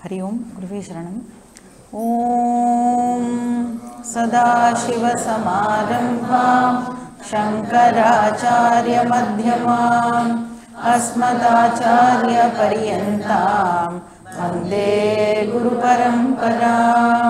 हरि ओं गुरुवे शरणम् ॐ सदाशिवसमारम्भां शङ्कराचार्यमध्यमाम् अस्मदाचार्यपर्यन्तां वन्दे गुरुपरम्परां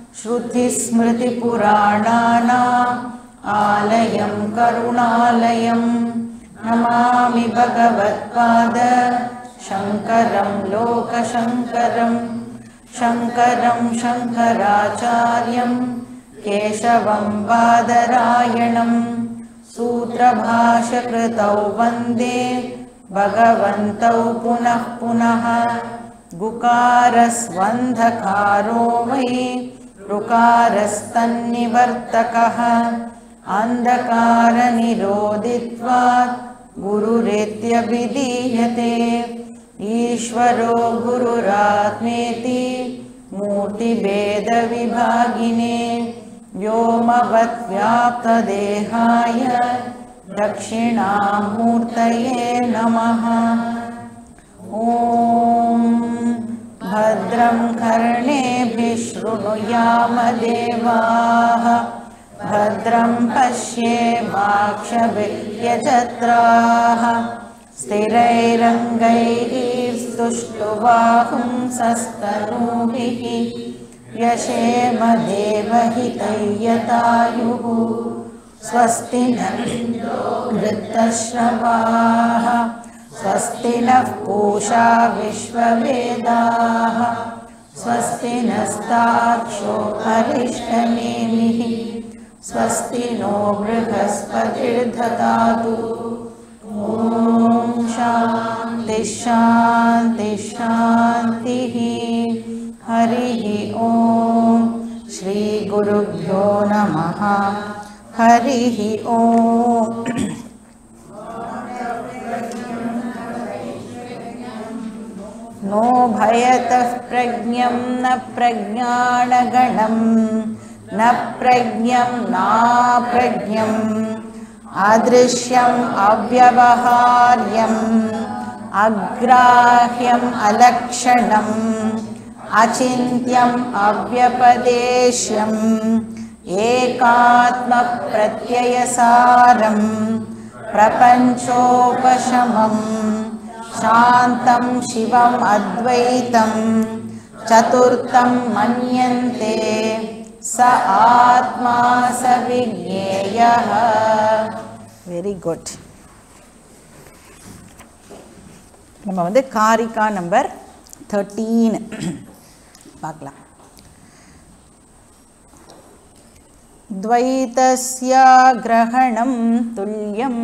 श्रुतिस्मृतिपुराणानाम् आलयं करुणालयं नमामि भगवत्पाद शङ्करं लोकशङ्करं शङ्करं शङ्कराचार्यं केशवं बादरायणं सूत्रभाषकृतौ वन्दे भगवन्तौ पुनः पुनः गुकारस्वन्धकारो वै ऋकारस्तन्निवर्तकः अन्धकारनिरोधित्वात् गुरुरेत्यभिधीयते ईश्वरो गुरुरात्मेति मूर्तिभेदविभागिने व्योमवद्व्याप्तदेहाय दक्षिणामूर्तये नमः ॐ भद्रं कर्णेभिः शृणुयामदेवाः भद्रं पश्येमाक्षभिर्यजत्राः स्थिरैरङ्गैस्तुष्टुवाहुंसस्तनूभिः यशेमदेवहितैयतायुः स्वस्ति न वृत्तश्रवाः स्वस्ति नः पूषा विश्ववेदाः स्वस्ति नस्ताक्षो हरिष्ठनेमिः स्वस्ति नो बृहस्पतिर्ददातु ॐ शान्ति शान्ति शान्तिः हरिः ॐ श्रीगुरुभ्यो नमः हरिः ॐ नो भयतः प्रज्ञं न प्रज्ञानगणं न प्रज्ञं नाप्रज्ञम् अदृश्यम् अव्यवहार्यम् अग्राह्यम् अलक्षणम् अचिन्त्यम् अव्यपदेश्यम् एकात्मप्रत्ययसारम् प्रपञ्चोपशमम् शान्तं शिवम् अद्वैतं चतुर्थं मन्यन्ते स आत्मा स विज्ञेयः வெரி குட் நம்ம வந்து காரிகா நம்பர் தேர்ட்டீன் பார்க்கலாம் द्वैतस्याग्रहणं तुल्यम्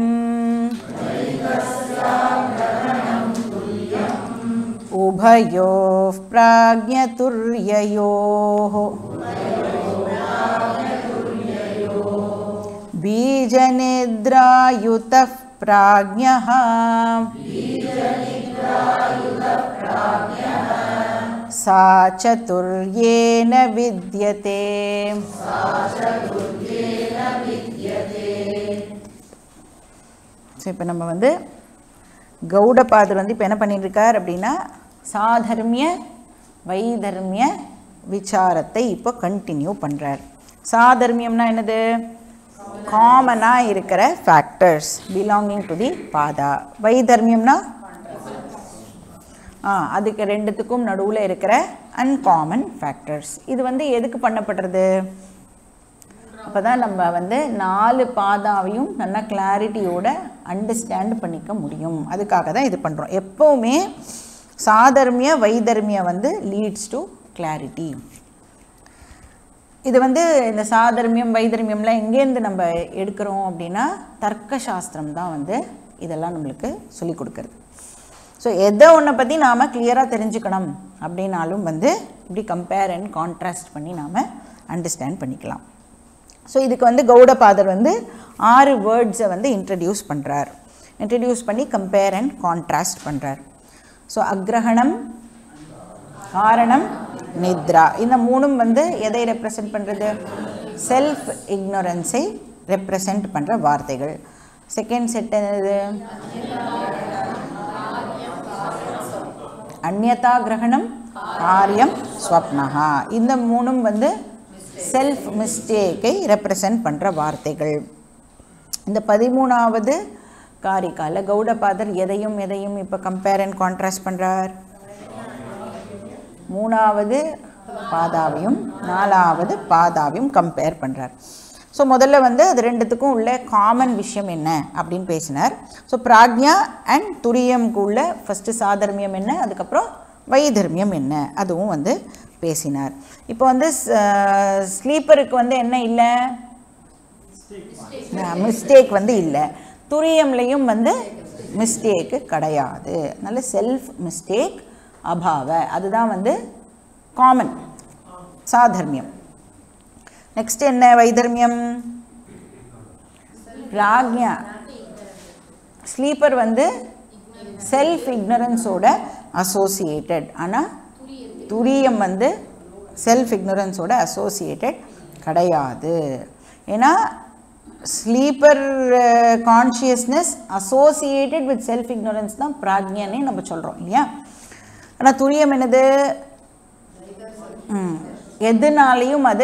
उभयोः प्राज्ञतुर्ययोः बीजनिद्रायुतः प्राज्ञः सा चतुर्येन विद्यते ஸோ இப்போ நம்ம வந்து கௌடபாதர் வந்து இப்போ என்ன பண்ணிட்டு இருக்கார் அப்படின்னா சாதர்மிய வைதர்மிய விசாரத்தை இப்போ கண்டினியூ பண்ணுறார் சாதர்மியம்னா என்னது காமனாக இருக்கிற ஃபேக்டர்ஸ் பிலாங்கிங் டு தி பாதா வைதர்மியம்னா ஆ அதுக்கு ரெண்டுத்துக்கும் நடுவில் இருக்கிற அன்காமன் ஃபேக்டர்ஸ் இது வந்து எதுக்கு பண்ணப்படுறது அப்போ தான் நம்ம வந்து நாலு பாதாவையும் நல்லா கிளாரிட்டியோட அண்டர்ஸ்டாண்ட் பண்ணிக்க முடியும் அதுக்காக தான் இது பண்ணுறோம் எப்போவுமே சாதர்மிய வைதர்மிய வந்து லீட்ஸ் டு கிளாரிட்டி இது வந்து இந்த சாதர்மியம் வைதர்மியம்லாம் எங்கேருந்து நம்ம எடுக்கிறோம் அப்படின்னா தர்க்க சாஸ்திரம் தான் வந்து இதெல்லாம் நம்மளுக்கு சொல்லி கொடுக்குறது ஸோ எதை ஒன்றை பற்றி நாம் கிளியராக தெரிஞ்சுக்கணும் அப்படின்னாலும் வந்து இப்படி கம்பேர் அண்ட் கான்ட்ராஸ்ட் பண்ணி நாம் அண்டர்ஸ்டாண்ட் பண்ணிக்கலாம் ஸோ இதுக்கு வந்து கௌடபாதர் வந்து ஆறு வேர்ட்ஸை வந்து இன்ட்ரடியூஸ் பண்ணுறார் இன்ட்ரடியூஸ் பண்ணி கம்பேர் அண்ட் கான்ட்ராஸ்ட் பண்ணுறார் ஸோ அக்ரஹணம் காரணம் நித்ரா இந்த மூணும் வந்து எதை ரெப்ரசன்ட் பண்ணுறது செல்ஃப் இக்னோரன்ஸை ரெப்ரசன்ட் பண்ணுற வார்த்தைகள் செகண்ட் செட் என்னது அந்யதா கிரகணம் காரியம் ஸ்வப்னஹா இந்த மூணும் வந்து செல்ஃப் மிஸ்டேக்கை ரெப்ரசன்ட் பண்ணுற வார்த்தைகள் இந்த பதிமூணாவது காரிக்கால கௌடபாதர் எதையும் எதையும் இப்போ கம்பேர் அண்ட் கான்ட்ராஸ்ட் பண்ணுறார் மூணாவது பாதாவையும் நாலாவது பாதாவையும் கம்பேர் பண்ணுறார் ஸோ முதல்ல வந்து அது ரெண்டுத்துக்கும் உள்ள காமன் விஷயம் என்ன அப்படின்னு பேசினார் ஸோ பிராக்ஞா அண்ட் துரியம்க்கு உள்ள ஃபஸ்ட்டு சாதர்மியம் என்ன அதுக்கப்புறம் வைதர்மியம் என்ன அதுவும் வந்து பேசினார் இப்போ வந்து ஸ்லீப்பருக்கு வந்து என்ன இல்லை மிஸ்டேக் வந்து இல்லை துரியம்லையும் வந்து மிஸ்டேக்கு கிடையாது அதனால செல்ஃப் மிஸ்டேக் அபாவ அதுதான் வந்து காமன் சாதர்மியம் நெக்ஸ்ட் என்ன வைதர்மியம் பிராக்ஞா ஸ்லீப்பர் வந்து செல்ஃப் இக்னரன்ஸோட அசோசியேட்டட் ஆனால் துரியம் வந்து செல்ஃப் இக்னரன்ஸோட அசோசியேட்டட் கிடையாது ஏன்னா sleeper consciousness associated with self ignorance தான் பிராக்ஞனே நம்ம சொல்கிறோம் இல்லையா ஆனால் துரியம் என்னது ம், எதுனாலையும் அது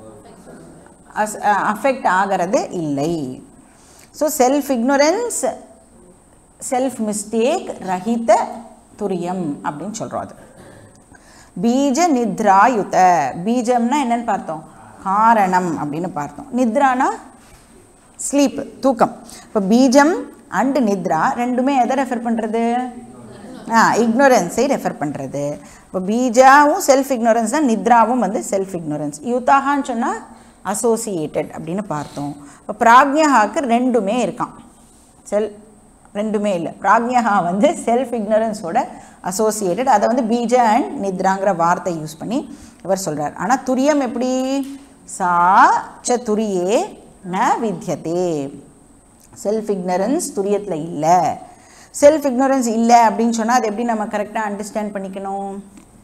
அஃபெக்ட் ஆகிறது இல்லை so self ignorance self mistake ரஹித துரியம் அப்படின்னு சொல்கிறோம் அது பீஜ நித்ராயுத பீஜம்னா என்னன்னு பார்த்தோம் காரணம் அப்படின்னு பார்த்தோம் நித்ரானா ஸ்லீப் தூக்கம் இப்போ பீஜம் அண்டு நித்ரா ரெண்டுமே எதை ரெஃபர் பண்ணுறது ஆ இக்னோரன்ஸை ரெஃபர் பண்ணுறது இப்போ பீஜாவும் செல்ஃப் இக்னோரன்ஸ் தான் நித்ராவும் வந்து செல்ஃப் இக்னோரன்ஸ் யூத்தாகான்னு சொன்னால் அசோசியேட்டட் அப்படின்னு பார்த்தோம் இப்போ பிராக்ஞகாக்கு ரெண்டுமே இருக்கான் செல் ரெண்டுமே இல்லை பிராக்ஞகா வந்து செல்ஃப் இக்னரன்ஸோட அசோசியேட்டட் அதை வந்து பீஜ அண்ட் நித்ராங்கிற வார்த்தை யூஸ் பண்ணி இவர் சொல்கிறார் ஆனால் துரியம் எப்படி சா ச துரியே ந வித்யதே செல்ஃப் இக்னரன்ஸ் துரியத்தில் இல்லை செல்ஃப் இக்னரன்ஸ் இல்லை அப்படின்னு சொன்னால் அது எப்படி நம்ம கரெக்டாக அண்டர்ஸ்டாண்ட் பண்ணிக்கணும்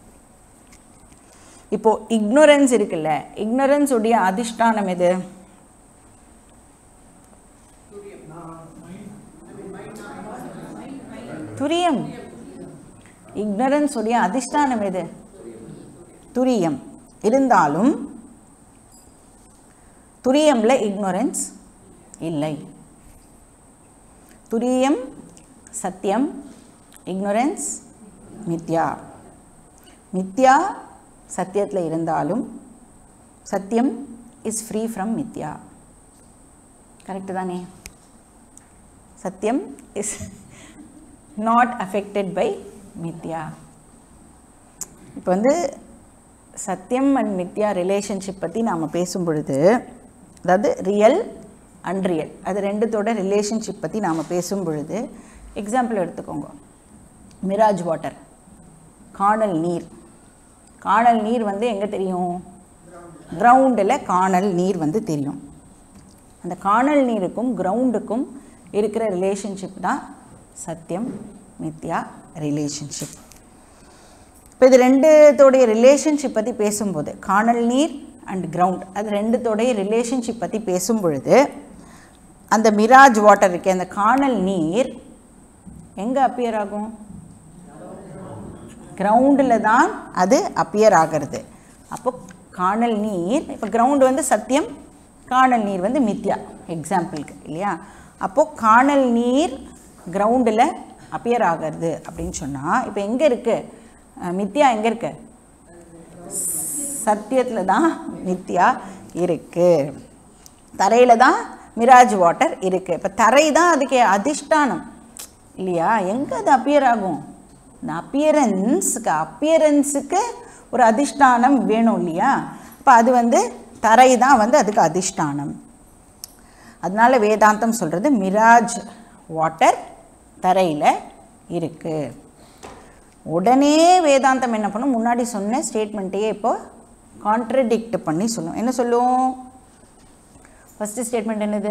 இப்போ இக்னோரன்ஸ் இருக்குல்ல ignorance உடைய அதிஷ்டானம் எது துரியம் ignorance உடைய அதிஷ்டானம் எது துரியம் இருந்தாலும் துரியம்ல ignorance இல்லை துரியம் சத்தியம் ignorance மித்யா மித்யா சத்தியத்தில் இருந்தாலும் சத்தியம் இஸ் ஃப்ரீ ஃப்ரம் மித்யா கரெக்டு தானே சத்தியம் இஸ் நாட் அஃபெக்டட் பை மித்யா இப்போ வந்து சத்தியம் அண்ட் மித்யா ரிலேஷன்ஷிப் பற்றி நாம் பேசும் பொழுது அதாவது ரியல் அன்ரியல் அது ரெண்டுத்தோட ரிலேஷன்ஷிப் பற்றி நாம் பேசும் பொழுது எக்ஸாம்பிள் எடுத்துக்கோங்க மிராஜ் வாட்டர் காணல் நீர் காணல் நீர் வந்து எங்கே தெரியும் கிரவுண்டில் காணல் நீர் வந்து தெரியும் அந்த காணல் நீருக்கும் கிரவுண்டுக்கும் இருக்கிற ரிலேஷன்ஷிப் தான் சத்தியம் மித்யா ரிலேஷன்ஷிப் இப்போ இது ரெண்டுத்தோடைய ரிலேஷன்ஷிப் பற்றி பேசும்போது காணல் நீர் அண்ட் கிரவுண்ட் அது ரெண்டுத்தோடைய ரிலேஷன்ஷிப் பற்றி பேசும் பொழுது அந்த மிராஜ் வாட்டர் இருக்கே அந்த காணல் நீர் எங்கே அப்பியர் ஆகும் கிரவுண்டில் தான் அது அப்பியர் ஆகிறது அப்போ காணல் நீர் இப்போ கிரவுண்டு வந்து சத்தியம் காணல் நீர் வந்து மித்யா எக்ஸாம்பிளுக்கு இல்லையா அப்போது காணல் நீர் கிரவுண்டில் அப்பியர் ஆகிறது அப்படின்னு சொன்னால் இப்போ எங்கே இருக்குது மித்யா எங்கே இருக்கு சத்தியத்தில் தான் மித்யா இருக்குது தரையில் தான் மிராஜ் வாட்டர் இருக்குது இப்போ தரை தான் அதுக்கு அதிஷ்டானம் இல்லையா எங்கே அது அப்பியர் ஆகும் இந்த அப்பியரன்ஸுக்கு அப்பியரன்ஸுக்கு ஒரு அதிஷ்டானம் வேணும் இல்லையா அப்போ அது வந்து தரை தான் வந்து அதுக்கு அதிஷ்டானம் அதனால வேதாந்தம் சொல்கிறது மிராஜ் வாட்டர் தரையில் இருக்குது உடனே வேதாந்தம் என்ன பண்ணும் முன்னாடி சொன்ன ஸ்டேட்மெண்ட்டையே இப்போ கான்ட்ரடிக்ட் பண்ணி சொல்லும் என்ன சொல்லும் ஃபஸ்ட்டு ஸ்டேட்மெண்ட் என்னது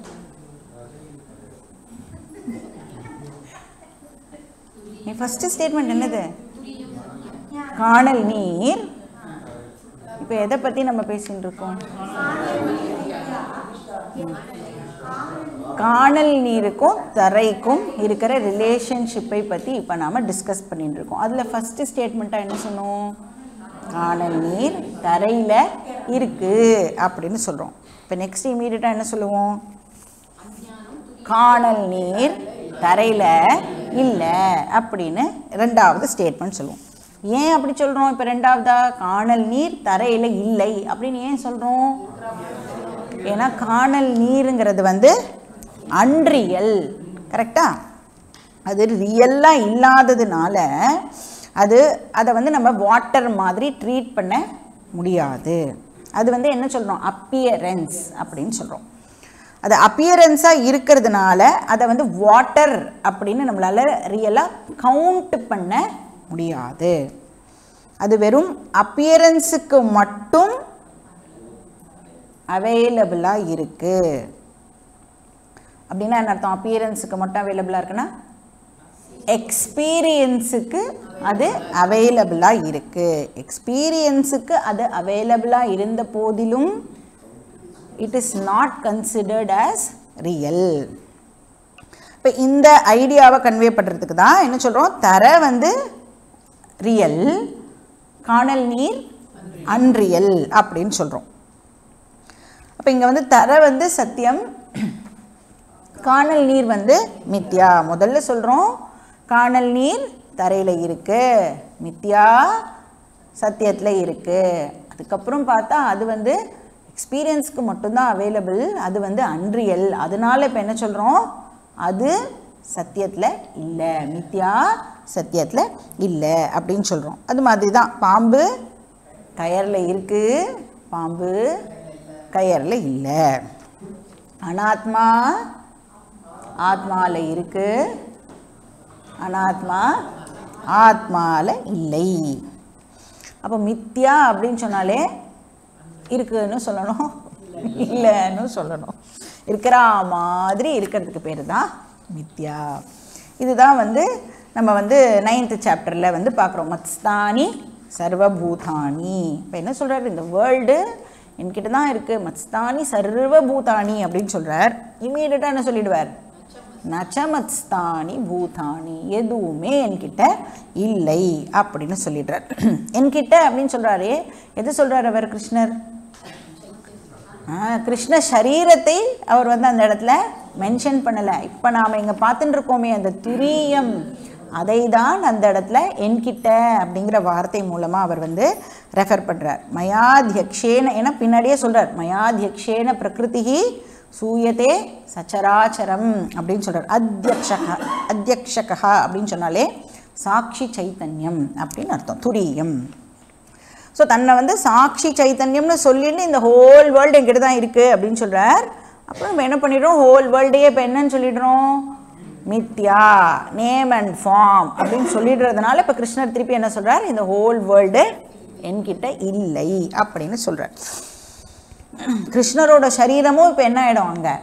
நீ ஃபஸ்ட்டு ஸ்டேட்மெண்ட் என்னது காணல் நீர் இப்போ எதை பற்றி நம்ம பேசிட்டு இருக்கோம் காணல் நீருக்கும் தரைக்கும் இருக்கிற ரிலேஷன்ஷிப்பை பற்றி இப்போ நாம் டிஸ்கஸ் பண்ணிட்டு இருக்கோம் அதில் ஃபஸ்ட்டு ஸ்டேட்மெண்ட்டாக என்ன சொன்னோம் காணல் நீர் தரையில் இருக்குது அப்படின்னு சொல்கிறோம் இப்போ நெக்ஸ்ட் இமீடியட்டாக என்ன சொல்லுவோம் காணல் நீர் தரையில் இல்லை அப்படின்னு ரெண்டாவது ஸ்டேட்மெண்ட் சொல்லுவோம் ஏன் அப்படி சொல்கிறோம் இப்போ ரெண்டாவதா காணல் நீர் தரையில் இல்லை அப்படின்னு ஏன் சொல்கிறோம் ஏன்னா காணல் நீருங்கிறது வந்து அன்ரியல் கரெக்டா அது ரியல்லாக இல்லாததுனால அது அதை வந்து நம்ம வாட்டர் மாதிரி ட்ரீட் பண்ண முடியாது அது வந்து என்ன சொல்கிறோம் அப்பியரன்ஸ் அப்படின்னு சொல்கிறோம் அது அப்பியரன்ஸாக இருக்கிறதுனால அதை வந்து வாட்டர் அப்படின்னு நம்மளால் ரியலாக கவுண்ட் பண்ண முடியாது அது வெறும் அப்பியரன்ஸுக்கு மட்டும் அவைலபிளாக இருக்குது அப்படின்னா என்ன அர்த்தம் அப்பியரன்ஸுக்கு மட்டும் அவைலபிளாக இருக்குன்னா எக்ஸ்பீரியன்ஸுக்கு அது அவைலபிளாக இருக்குது எக்ஸ்பீரியன்ஸுக்கு அது அவைலபிளாக இருந்த போதிலும் it is not considered as real இப்போ இந்த ஐடியாவை கன்வே பண்ணுறதுக்கு தான் என்ன சொல்கிறோம் தர வந்து ரியல் காணல் நீர் அன்ரியல் அப்படின்னு சொல்கிறோம் அப்போ இங்கே வந்து தர வந்து சத்தியம் காணல் நீர் வந்து மித்யா முதல்ல சொல்கிறோம் காணல் நீர் தரையில் இருக்கு மித்யா சத்தியத்தில் இருக்கு அதுக்கப்புறம் பார்த்தா அது வந்து எக்ஸ்பீரியன்ஸ்க்கு மட்டும்தான் அவைலபிள் அது வந்து அன்ரியல் அதனால இப்போ என்ன சொல்கிறோம் அது சத்தியத்தில் இல்லை மித்யா சத்தியத்தில் இல்லை அப்படின்னு சொல்கிறோம் அது மாதிரி தான் பாம்பு கயரில் இருக்குது பாம்பு கயரில் இல்லை அனாத்மா ஆத்மாவில் இருக்கு அனாத்மா ஆத்மாவில் இல்லை அப்போ மித்யா அப்படின்னு சொன்னாலே இருக்குன்னு சொல்லணும் இல்லைன்னு சொல்லணும் இருக்கிற மாதிரி இருக்கிறதுக்கு பேர் தான் மித்யா இதுதான் வந்து நம்ம வந்து நைன்த்து சாப்டரில் வந்து பார்க்குறோம் மத்ஸ்தானி சர்வபூதானி இப்போ என்ன சொல்கிறார் இந்த வேர்ல்டு என்கிட்ட தான் இருக்குது மத்ஸ்தானி சர்வபூதானி அப்படின்னு சொல்கிறார் இமீடியட்டாக என்ன சொல்லிடுவார் நச்சமத்ஸ்தானி பூதானி எதுவுமே என்கிட்ட இல்லை அப்படின்னு சொல்லிடுறார் என்கிட்ட அப்படின்னு சொல்கிறாரு எது சொல்கிறார் அவர் கிருஷ்ணர் ஆ, கிருஷ்ண சரீரத்தை அவர் வந்து அந்த இடத்துல மென்ஷன் பண்ணலை இப்போ நாம் இங்கே பார்த்துட்டு இருக்கோமே அந்த துரியம் அதை தான் அந்த இடத்துல என்கிட்ட அப்படிங்கிற வார்த்தை மூலமாக அவர் வந்து ரெஃபர் பண்ணுறார் மயாத்யக்ஷேன ஏன்னா பின்னாடியே சொல்கிறார் மயாத்யக்ஷேன பிரகிருதி சூயதே சச்சராச்சரம் அப்படின்னு சொல்கிறார் அத்தியக்ஷக அத்தியக்ஷகா அப்படின்னு சொன்னாலே சாட்சி சைத்தன்யம் அப்படின்னு அர்த்தம் துரியம் ஸோ தன்னை வந்து சாட்சி சைத்தன்யம்னு சொல்லிட்டு இந்த ஹோல் வேர்ல்டு என்கிட்ட தான் இருக்குது அப்படின்னு சொல்கிறார் அப்புறம் நம்ம என்ன பண்ணிடுறோம் ஹோல் வேர்ல்டையே இப்போ என்னன்னு சொல்லிடுறோம் மித்யா நேம் அண்ட் ஃபார்ம் அப்படின்னு சொல்லிடுறதுனால இப்போ கிருஷ்ணர் திருப்பி என்ன சொல்கிறார் இந்த ஹோல் வேர்ல்டு என்கிட்ட இல்லை அப்படின்னு சொல்கிறார் கிருஷ்ணரோட சரீரமும் இப்போ என்ன ஆகிடும் அங்கே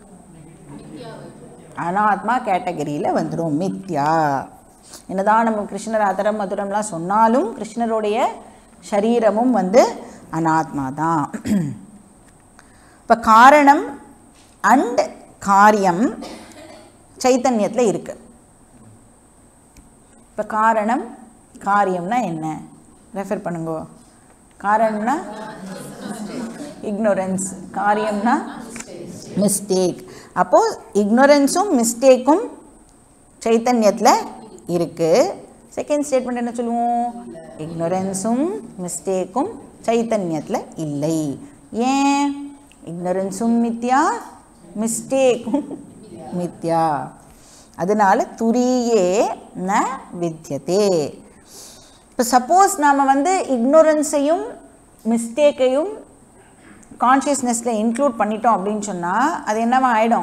அனாத்மா கேட்டகரியில் வந்துடும் மித்யா என்னதான் நம்ம கிருஷ்ணர் அதரம் மதுரம்லாம் சொன்னாலும் கிருஷ்ணருடைய சரீரமும் வந்து அனாத்மா தான் இப்போ காரணம் அண்ட் காரியம் சைத்தன்யத்தில் இருக்கு இப்போ காரணம் காரியம்னா என்ன ரெஃபர் பண்ணுங்க காரணம்னா இக்னோரன்ஸ் காரியம்னா மிஸ்டேக் அப்போது இக்னோரன்ஸும் மிஸ்டேக்கும் சைத்தன்யத்தில் இருக்குது செகண்ட் ஸ்டேட்மெண்ட் என்ன சொல்லுவோம் இக்னோரன்ஸும் மிஸ்டேக்கும் சைத்தன்யத்தில் இல்லை ஏன் இக்னோரன்ஸும் மித்யா மிஸ்டேக்கும் மித்யா அதனால துரியே ந வித்தியதே இப்போ சப்போஸ் நாம் வந்து இக்னோரன்ஸையும் மிஸ்டேக்கையும் கான்ஷியஸ்னஸில் இன்க்ளூட் பண்ணிட்டோம் அப்படின்னு சொன்னால் அது என்னவா ஆகிடும்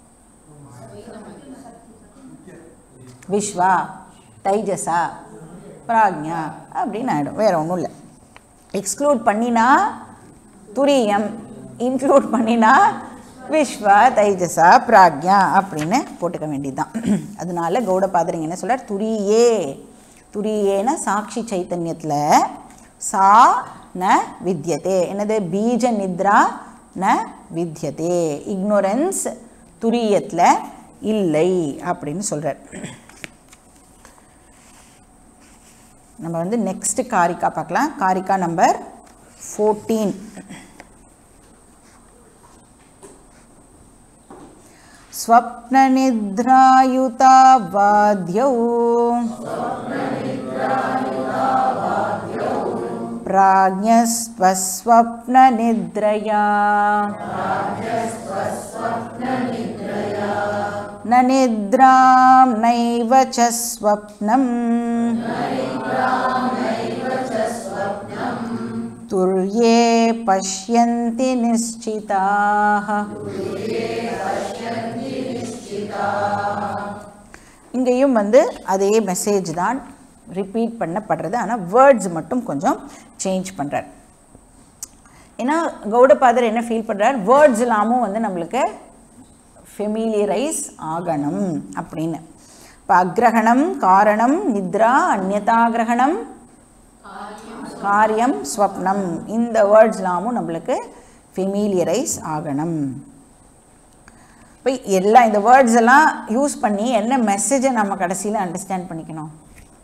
விஸ்வா தைஜசா பிராக்ஞா அப்படின்னு ஆகிடும் வேறு ஒன்றும் இல்லை எக்ஸ்க்ளூட் பண்ணினா துரியம் இன்க்ளூட் பண்ணினா விஸ்வா தைஜசா பிராக்ஞா அப்படின்னு போட்டுக்க வேண்டியதுதான் அதனால கௌடபாதரிங்க என்ன சொல்றார் துரியே துரியேன சாட்சி சைத்தன்யத்தில் சா ந வித்யதே என்னது பீஜ நித்ரா ந வித்யதே இக்னோரன்ஸ் துரியத்தில் இல்லை அப்படின்னு சொல்கிறார் நம்ம வந்து நெக்ஸ்ட் காரிக்கா பார்க்கலாம் காரிக்கா நம்பர் ஃபோர்டீன் स्वप्ननिद्रायुता वाद्यौ प्राज्ञस्त्वस्वप्ननिद्रया न निद्रां नैव च स्वप्नम् तुर्ये पश्यन्ति निश्चिताः இங்கேயும் வந்து அதே மெசேஜ் தான் ரிப்பீட் பண்ணப்படுறது ஆனால் வேர்ட்ஸ் மட்டும் கொஞ்சம் சேஞ்ச் பண்ணுறார் ஏன்னா கௌடபாதர் என்ன ஃபீல் பண்ணுறார் வேர்ட்ஸ் எல்லாமும் வந்து நம்மளுக்கு ஃபெமிலியரைஸ் ஆகணும் அப்படின்னு இப்போ அக்ரகணம் காரணம் நித்ரா அந்நதாகிரகணம் காரியம் ஸ்வப்னம் இந்த வேர்ட்ஸ்லாமும் நம்மளுக்கு ஃபெமிலியரைஸ் ஆகணும் இப்போ எல்லாம் இந்த வேர்ட்ஸ் எல்லாம் யூஸ் பண்ணி என்ன மெசேஜை நம்ம கடைசியில் அண்டர்ஸ்டாண்ட் பண்ணிக்கணும்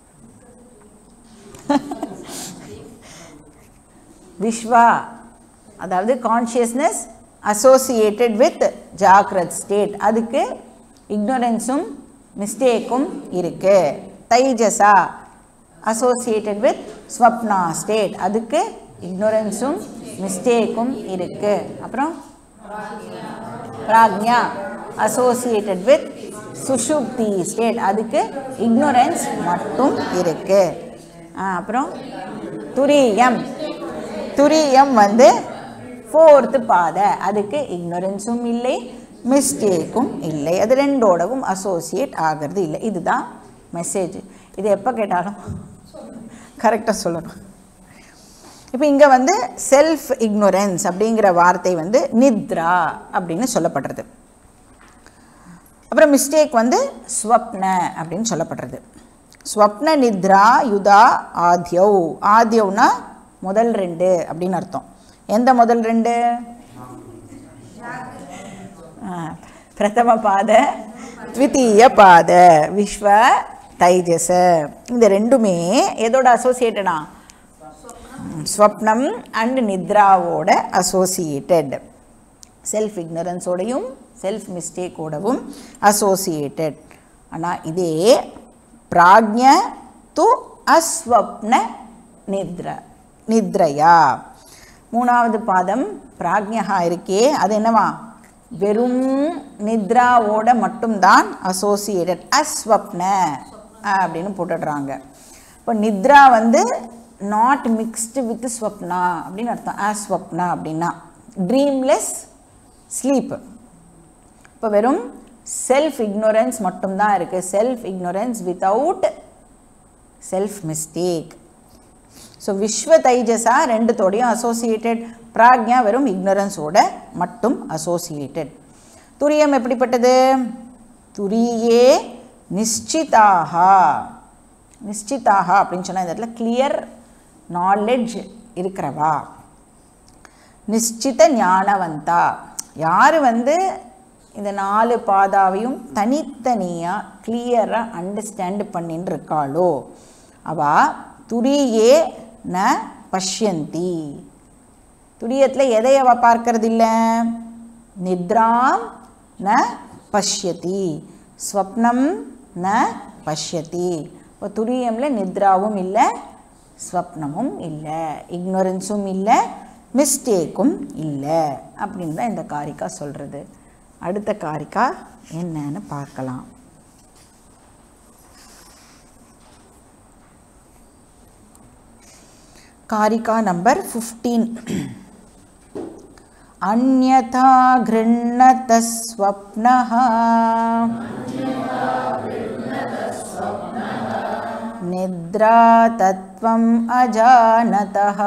விஸ்வா அதாவது கான்ஷியஸ்னஸ் அசோசியேட்டட் வித் ஜாக்ரத் ஸ்டேட் அதுக்கு இக்னோரன்ஸும் மிஸ்டேக்கும் இருக்கு தைஜசா அசோசியேட்டட் வித் ஸ்வப்னா ஸ்டேட் அதுக்கு இக்னோரன்ஸும் மிஸ்டேக்கும் இருக்கு அப்புறம் பிராக்ஞா அசோசியேட்டட் வித் சுஷுப்தி ஸ்டேட் அதுக்கு இக்னோரன்ஸ் மட்டும் இருக்கு ஆ, அப்புறம் துரியம் துரியம் வந்து ஃபோர்த்து பாதை அதுக்கு இக்னோரன்ஸும் இல்லை மிஸ்டேக்கும் இல்லை அது ரெண்டோடவும் அசோசியேட் ஆகிறது இல்லை இதுதான் மெசேஜ் இது எப்போ கேட்டாலும் கரெக்டாக சொல்லணும் இப்போ இங்கே வந்து செல்ஃப் இக்னோரன்ஸ் அப்படிங்கிற வார்த்தை வந்து நித்ரா அப்படின்னு சொல்லப்படுறது அப்புறம் மிஸ்டேக் வந்து ஸ்வப்ன அப்படின்னு சொல்லப்படுறது ஸ்வப்ன நித்ரா யுதா ஆத்யவ் ஆத்யவ்னா முதல் ரெண்டு அப்படின்னு அர்த்தம் எந்த முதல் ரெண்டு ஆ, பிரதம பாத த்விதீய பாத விஸ்வ தைஜச இந்த ரெண்டுமே எதோட அசோசியேட்டடா ஸ்வப்னம் அண்ட் நித்ராவோட அசோசியேட்டட் செல்ஃப் இக்னரன்ஸோடையும் செல்ஃப் மிஸ்டேக்கோடவும் அசோசியேட்டட் ஆனால் இதே பிராக்ஞ து அஸ்வப்ன நித்ர நித்ரையா மூணாவது பாதம் பிராக்ஞகா இருக்கே அது என்னவா வெறும் நித்ராவோட மட்டும்தான் அசோசியேட்டட் அஸ்வப்ன அப்படின்னு போட்டுடுறாங்க இப்போ நித்ரா வந்து நாட் மிக்ஸ்டு வித் ஸ்வப்னா அப்படின்னு அர்த்தம் அஸ்வப்னா அப்படின்னா ட்ரீம்லெஸ் ஸ்லீப் இப்போ வெறும் செல்ஃப் இக்னோரன்ஸ் மட்டும்தான் இருக்குது self ignorance without self mistake so விஸ்வ தைஜசா ரெண்டுத்தோடையும் அசோசியேட்டட் பிராக்ஞா வெறும் இக்னரன்ஸோட மட்டும் அசோசியேட்டட் துரியம் எப்படிப்பட்டது துரியே நிச்சிதாகா நிச்சிதாகா அப்படின்னு சொன்னால் இந்த இடத்துல கிளியர் நாலெட்ஜ் இருக்கிறவா நிச்சித ஞானவந்தா யார் வந்து இந்த நாலு பாதாவையும் தனித்தனியாக கிளியராக அண்டர்ஸ்டாண்ட் பண்ணின்னு இருக்காளோ அவ துரியே ந பஷ்யந்தி துரியத்தில் எதை அவ பார்க்கறது இல்லை நித்ராம் ந பஷ்யதி ஸ்வப்னம் ந பஷ்யதி இப்போ துரியமில் நித்ராவும் இல்லை ஸ்வப்னமும் இல்லை இக்னோரன்ஸும் இல்லை மிஸ்டேக்கும் இல்லை அப்படின்னு தான் இந்த காரிக்கா சொல்கிறது அடுத்த காரிக்கா என்னன்னு பார்க்கலாம் कारिका नम्बर् फिफ्टीन् अन्यथा गृह्णतः स्वप्नः निद्रा तत्त्वम् अजानतः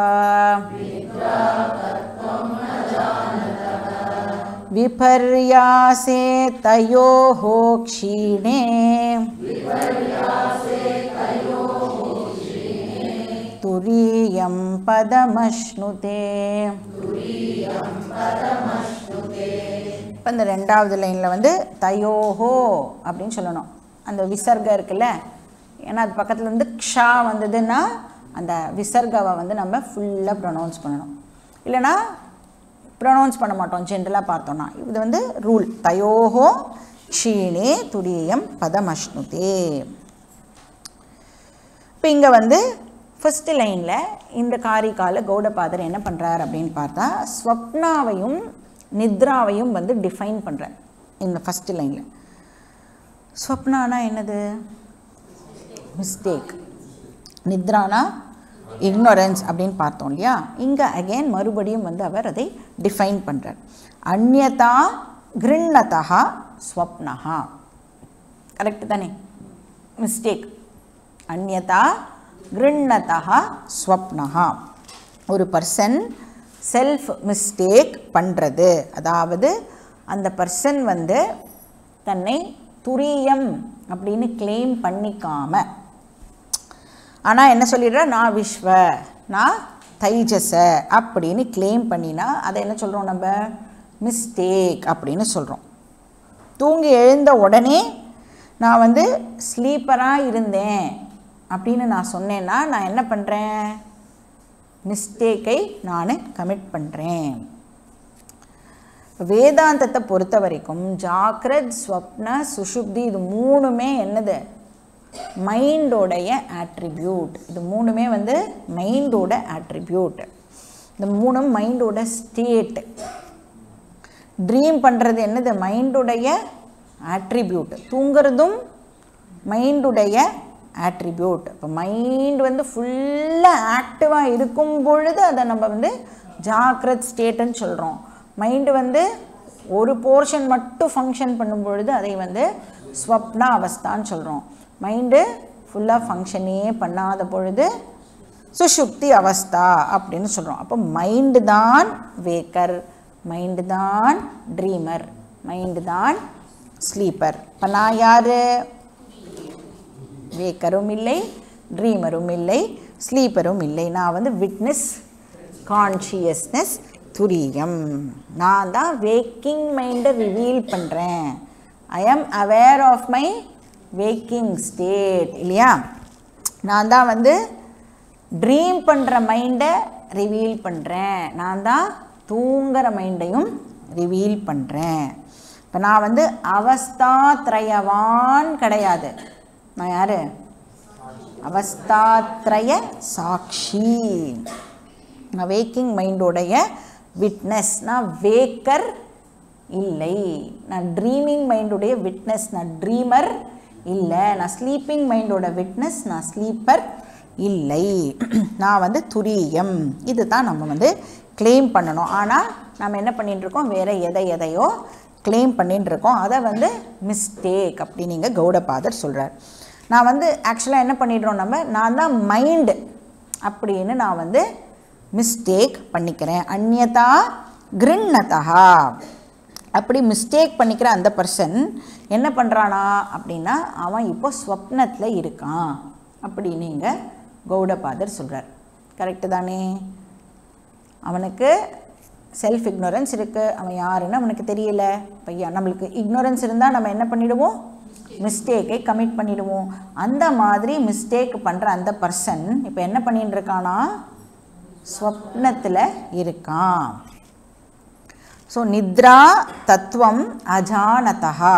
विपर्यासे तयोः क्षीणे तुरीयं पदमश्नुते இப்போ இந்த ரெண்டாவது லைனில் வந்து தயோஹோ அப்படின்னு சொல்லணும் அந்த விசர்கம் இருக்குல்ல ஏன்னா அது பக்கத்தில் வந்து க்ஷா வந்ததுன்னா அந்த விசர்காவை வந்து நம்ம ஃபுல்லாக ப்ரொனவுன்ஸ் பண்ணணும் இல்லைன்னா ப்ரொனவுன்ஸ் பண்ண மாட்டோம் ஜென்ரலாக பார்த்தோன்னா இது வந்து ரூல் தயோஹோ க்ஷீணே துரியம் பதமஷ்ணுதே இப்போ இங்கே வந்து ஃபஸ்ட்டு லைனில் இந்த காரிகால கௌடபாதர் என்ன பண்ணுறார் அப்படின்னு பார்த்தா ஸ்வப்னாவையும் நித்ராவையும் வந்து டிஃபைன் பண்ணுறார் இந்த ஃபஸ்ட்டு லைனில் ஸ்வப்னானா என்னது மிஸ்டேக் நித்ரானா இக்னோரன்ஸ் அப்படின்னு பார்த்தோம் இல்லையா இங்கே அகெயின் மறுபடியும் வந்து அவர் அதை டிஃபைன் பண்ணுறார் அந்யதா கிருண்ணதா ஸ்வப்னஹா கரெக்டு தானே மிஸ்டேக் அந்யதா கிருண்ணதா ஸ்வப்னஹா ஒரு பர்சன் செல்ஃப் மிஸ்டேக் பண்ணுறது அதாவது அந்த பர்சன் வந்து தன்னை துரியம் அப்படின்னு கிளைம் பண்ணிக்காம ஆனால் என்ன சொல்லிடுறா நான் விஸ்வ நான் தைஜஸ அப்படின்னு கிளைம் பண்ணினா அதை என்ன சொல்கிறோம் நம்ம மிஸ்டேக் அப்படின்னு சொல்கிறோம் தூங்கி எழுந்த உடனே நான் வந்து ஸ்லீப்பராக இருந்தேன் அப்படின்னு நான் சொன்னேன்னா நான் என்ன பண்ணுறேன் மிஸ்டேக்கை நான் கமிட் பண்ணுறேன் வேதாந்தத்தை பொறுத்த வரைக்கும் ஜாக்ரத் ஸ்வப்ன சுஷுப்தி இது மூணுமே என்னது மைண்டோடைய ஆட்ரிபியூட் இது மூணுமே வந்து மைண்டோட ஆட்ரிபியூட் இந்த மூணும் மைண்டோட ஸ்டேட் ட்ரீம் பண்ணுறது என்னது மைண்டுடைய ஆட்ரிபியூட் தூங்குறதும் மைண்டுடைய ஆட்ரிபியூட் இப்போ மைண்ட் வந்து ஃபுல்லாக ஆக்டிவாக இருக்கும் பொழுது அதை நம்ம வந்து ஜாக்ரத் ஸ்டேட்டுன்னு சொல்கிறோம் மைண்டு வந்து ஒரு போர்ஷன் மட்டும் ஃபங்க்ஷன் பண்ணும் பொழுது அதை வந்து ஸ்வப்ன அவஸ்தான்னு சொல்கிறோம் மைண்டு ஃபுல்லாக ஃபங்க்ஷனே பண்ணாத பொழுது சுஷுப்தி அவஸ்தா அப்படின்னு சொல்கிறோம் அப்போ மைண்டு தான் வேக்கர் மைண்டு தான் ட்ரீமர் மைண்டு தான் ஸ்லீப்பர் இப்போ நான் யார் வேக்கரும் இல்லை ட்ரீமரும் இல்லை ஸ்லீப்பரும் இல்லை நான் வந்து விட்னஸ் கான்ஷியஸ்னஸ் துரியம் நான் தான் வேக்கிங் மைண்டை ரிவீல் பண்ணுறேன் I am aware of my waking state இல்லையா நான் தான் வந்து ட்ரீம் பண்ணுற மைண்டை ரிவீல் பண்ணுறேன் நான் தான் தூங்குற மைண்டையும் ரிவீல் பண்ணுறேன் இப்போ நான் வந்து அவஸ்தாத்ரயவான் கிடையாது நான் யார் அவஸ்தாத்ரய சாட்சி நான் வேக்கிங் மைண்டோடைய விட்னஸ் நான் வேக்கர் இல்லை நான் ட்ரீமிங் மைண்டுடைய விட்னஸ் நான் ட்ரீமர் இல்லை நான் ஸ்லீப்பிங் மைண்டோட விட்னஸ் நான் ஸ்லீப்பர் இல்லை நான் வந்து துரியம் இது தான் நம்ம வந்து கிளைம் பண்ணணும் ஆனால் நம்ம என்ன பண்ணிட்டு இருக்கோம் வேறு எதை எதையோ கிளைம் பண்ணிட்டு இருக்கோம் அதை வந்து மிஸ்டேக் அப்படின்னு இங்கே கௌடபாதர் சொல்கிறார் நான் வந்து ஆக்சுவலாக என்ன பண்ணிடுறோம் நம்ம நான் தான் மைண்டு அப்படின்னு நான் வந்து மிஸ்டேக் பண்ணிக்கிறேன் அந்நியதா கிருண்ணதா அப்படி மிஸ்டேக் பண்ணிக்கிற அந்த பர்சன் என்ன பண்ணுறானா அப்படின்னா அவன் இப்போ ஸ்வப்னத்தில் இருக்கான் அப்படின்னு இங்கே கௌடபாதர் சொல்கிறார் கரெக்டு தானே அவனுக்கு செல்ஃப் இக்னோரன்ஸ் இருக்குது அவன் யாருன்னு அவனுக்கு தெரியல பையா நம்மளுக்கு இக்னோரன்ஸ் இருந்தால் நம்ம என்ன பண்ணிடுவோம் மிஸ்டேக்கை கமிட் பண்ணிடுவோம் அந்த மாதிரி மிஸ்டேக் பண்ணுற அந்த பர்சன் இப்போ என்ன பண்ணிட்டு இருக்கானா ஸ்வப்னத்தில் இருக்கான் ஸோ நித்ரா தத்துவம் அஜானதா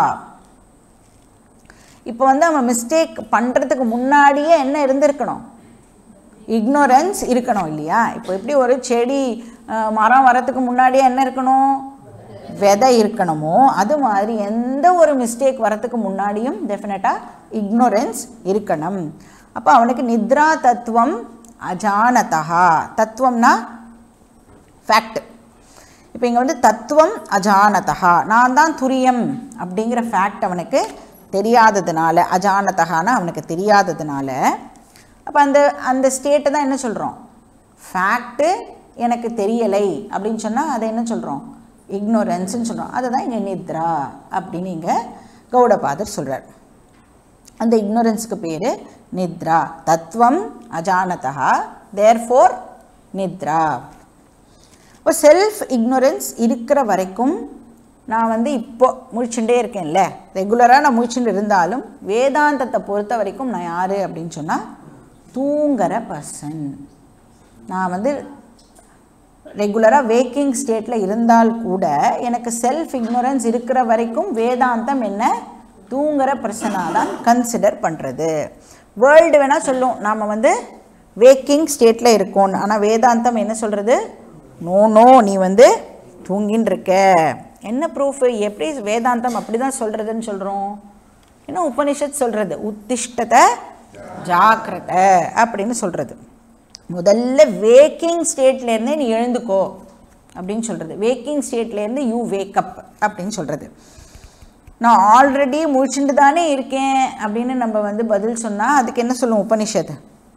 இப்போ வந்து அவன் மிஸ்டேக் பண்ணுறதுக்கு முன்னாடியே என்ன இருந்திருக்கணும் இக்னோரன்ஸ் இருக்கணும் இல்லையா இப்போ எப்படி ஒரு செடி அஹ், மரம் வரத்துக்கு முன்னாடியே என்ன இருக்கணும் விதை இருக்கணுமோ அது மாதிரி எந்த ஒரு மிஸ்டேக் வரத்துக்கு முன்னாடியும் டெஃபினட்டாக இக்னோரன்ஸ் இருக்கணும் அப்போ அவனுக்கு நித்ரா தத்துவம் அஜானதா தத்துவம்னா ஃபேக்ட் இப்போ இங்கே வந்து தத்துவம் அஜானதா நான் தான் துரியம் அப்படிங்கிற ஃபேக்ட் அவனுக்கு தெரியாததுனால அஜானதகான அவனுக்கு தெரியாததுனால அப்போ அந்த அந்த ஸ்டேட்டை தான் என்ன சொல்கிறோம் ஃபேக்ட்டு எனக்கு தெரியலை அப்படின்னு சொன்னால் அதை என்ன சொல்கிறோம் இக்னோரன்ஸ்னு சொல்கிறோம் அதை தான் இங்கே நித்ரா அப்படின்னு இங்கே கௌடபாதர் சொல்கிறார் அந்த இக்னோரன்ஸுக்கு பேர் நித்ரா தத்துவம் அஜானதா தேர்ஃபோர் நித்ரா இப்போ செல்ஃப் இக்னோரன்ஸ் இருக்கிற வரைக்கும் நான் வந்து இப்போ முழிச்சுட்டே இருக்கேன்ல ரெகுலராக நான் முழிச்சுட்டு இருந்தாலும் வேதாந்தத்தை பொறுத்த வரைக்கும் நான் யார் அப்படின்னு சொன்னால் தூங்குற பர்சன் நான் வந்து ரெகுலராக வேக்கிங் ஸ்டேட்டில் இருந்தால் கூட எனக்கு செல்ஃப் இக்னோரன்ஸ் இருக்கிற வரைக்கும் வேதாந்தம் என்ன தூங்குற பர்சனாக தான் கன்சிடர் பண்ணுறது வேர்ல்டு வேணால் சொல்லும் நாம் வந்து வேக்கிங் ஸ்டேட்டில் இருக்கோம் ஆனால் வேதாந்தம் என்ன சொல்கிறது நோ நோ நீ வந்து தூங்கின்னு இருக்க என்ன ப்ரூஃப் எப்படி வேதாந்தம் அப்படி தான் சொல்கிறதுன்னு சொல்கிறோம் என்ன உபனிஷத் சொல்கிறது உத்திஷ்டத்தை ஜாக்கிரத அப்படின்னு சொல்கிறது முதல்ல வேக்கிங் ஸ்டேட்லேருந்தே நீ எழுந்துக்கோ அப்படின்னு சொல்கிறது வேக்கிங் ஸ்டேட்லேருந்து யூ வேக்கப் அப்படின்னு சொல்கிறது நான் ஆல்ரெடி முழிச்சுட்டு தானே இருக்கேன் அப்படின்னு நம்ம வந்து பதில் சொன்னால் அதுக்கு என்ன சொல்லும் உபனிஷத்து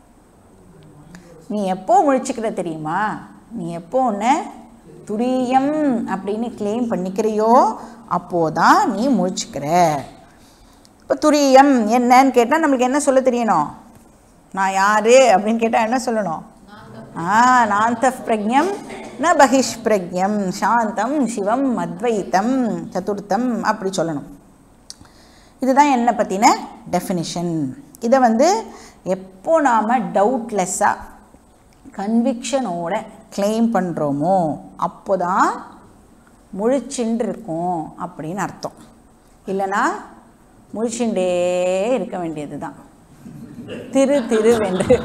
நீ எப்போ முழிச்சுக்கிற தெரியுமா நீ எப்போ ஒன்று துரியம் அப்படின்னு கிளைம் பண்ணிக்கிறியோ அப்போதான் நீ முழிச்சுக்கிற இப்போ துரியம் என்னன்னு கேட்டால் நம்மளுக்கு என்ன சொல்ல தெரியணும் நான் யார் அப்படின்னு கேட்டால் என்ன சொல்லணும் ஆ நாந்த பிரஜம் ந பகிஷ் பிரஜம் சாந்தம் சிவம் அத்வைத்தம் சதுர்த்தம் அப்படி சொல்லணும் இதுதான் என்னை பற்றின டெஃபினிஷன் இதை வந்து எப்போ நாம் டவுட்லெஸ்ஸாக கன்விக்ஷனோட கிளைம் பண்ணுறோமோ அப்போ தான் முழிச்சுண்டு இருக்கோம் அப்படின்னு அர்த்தம் இல்லைன்னா முழிச்சுண்டே இருக்க வேண்டியது தான் திரு திருவென்று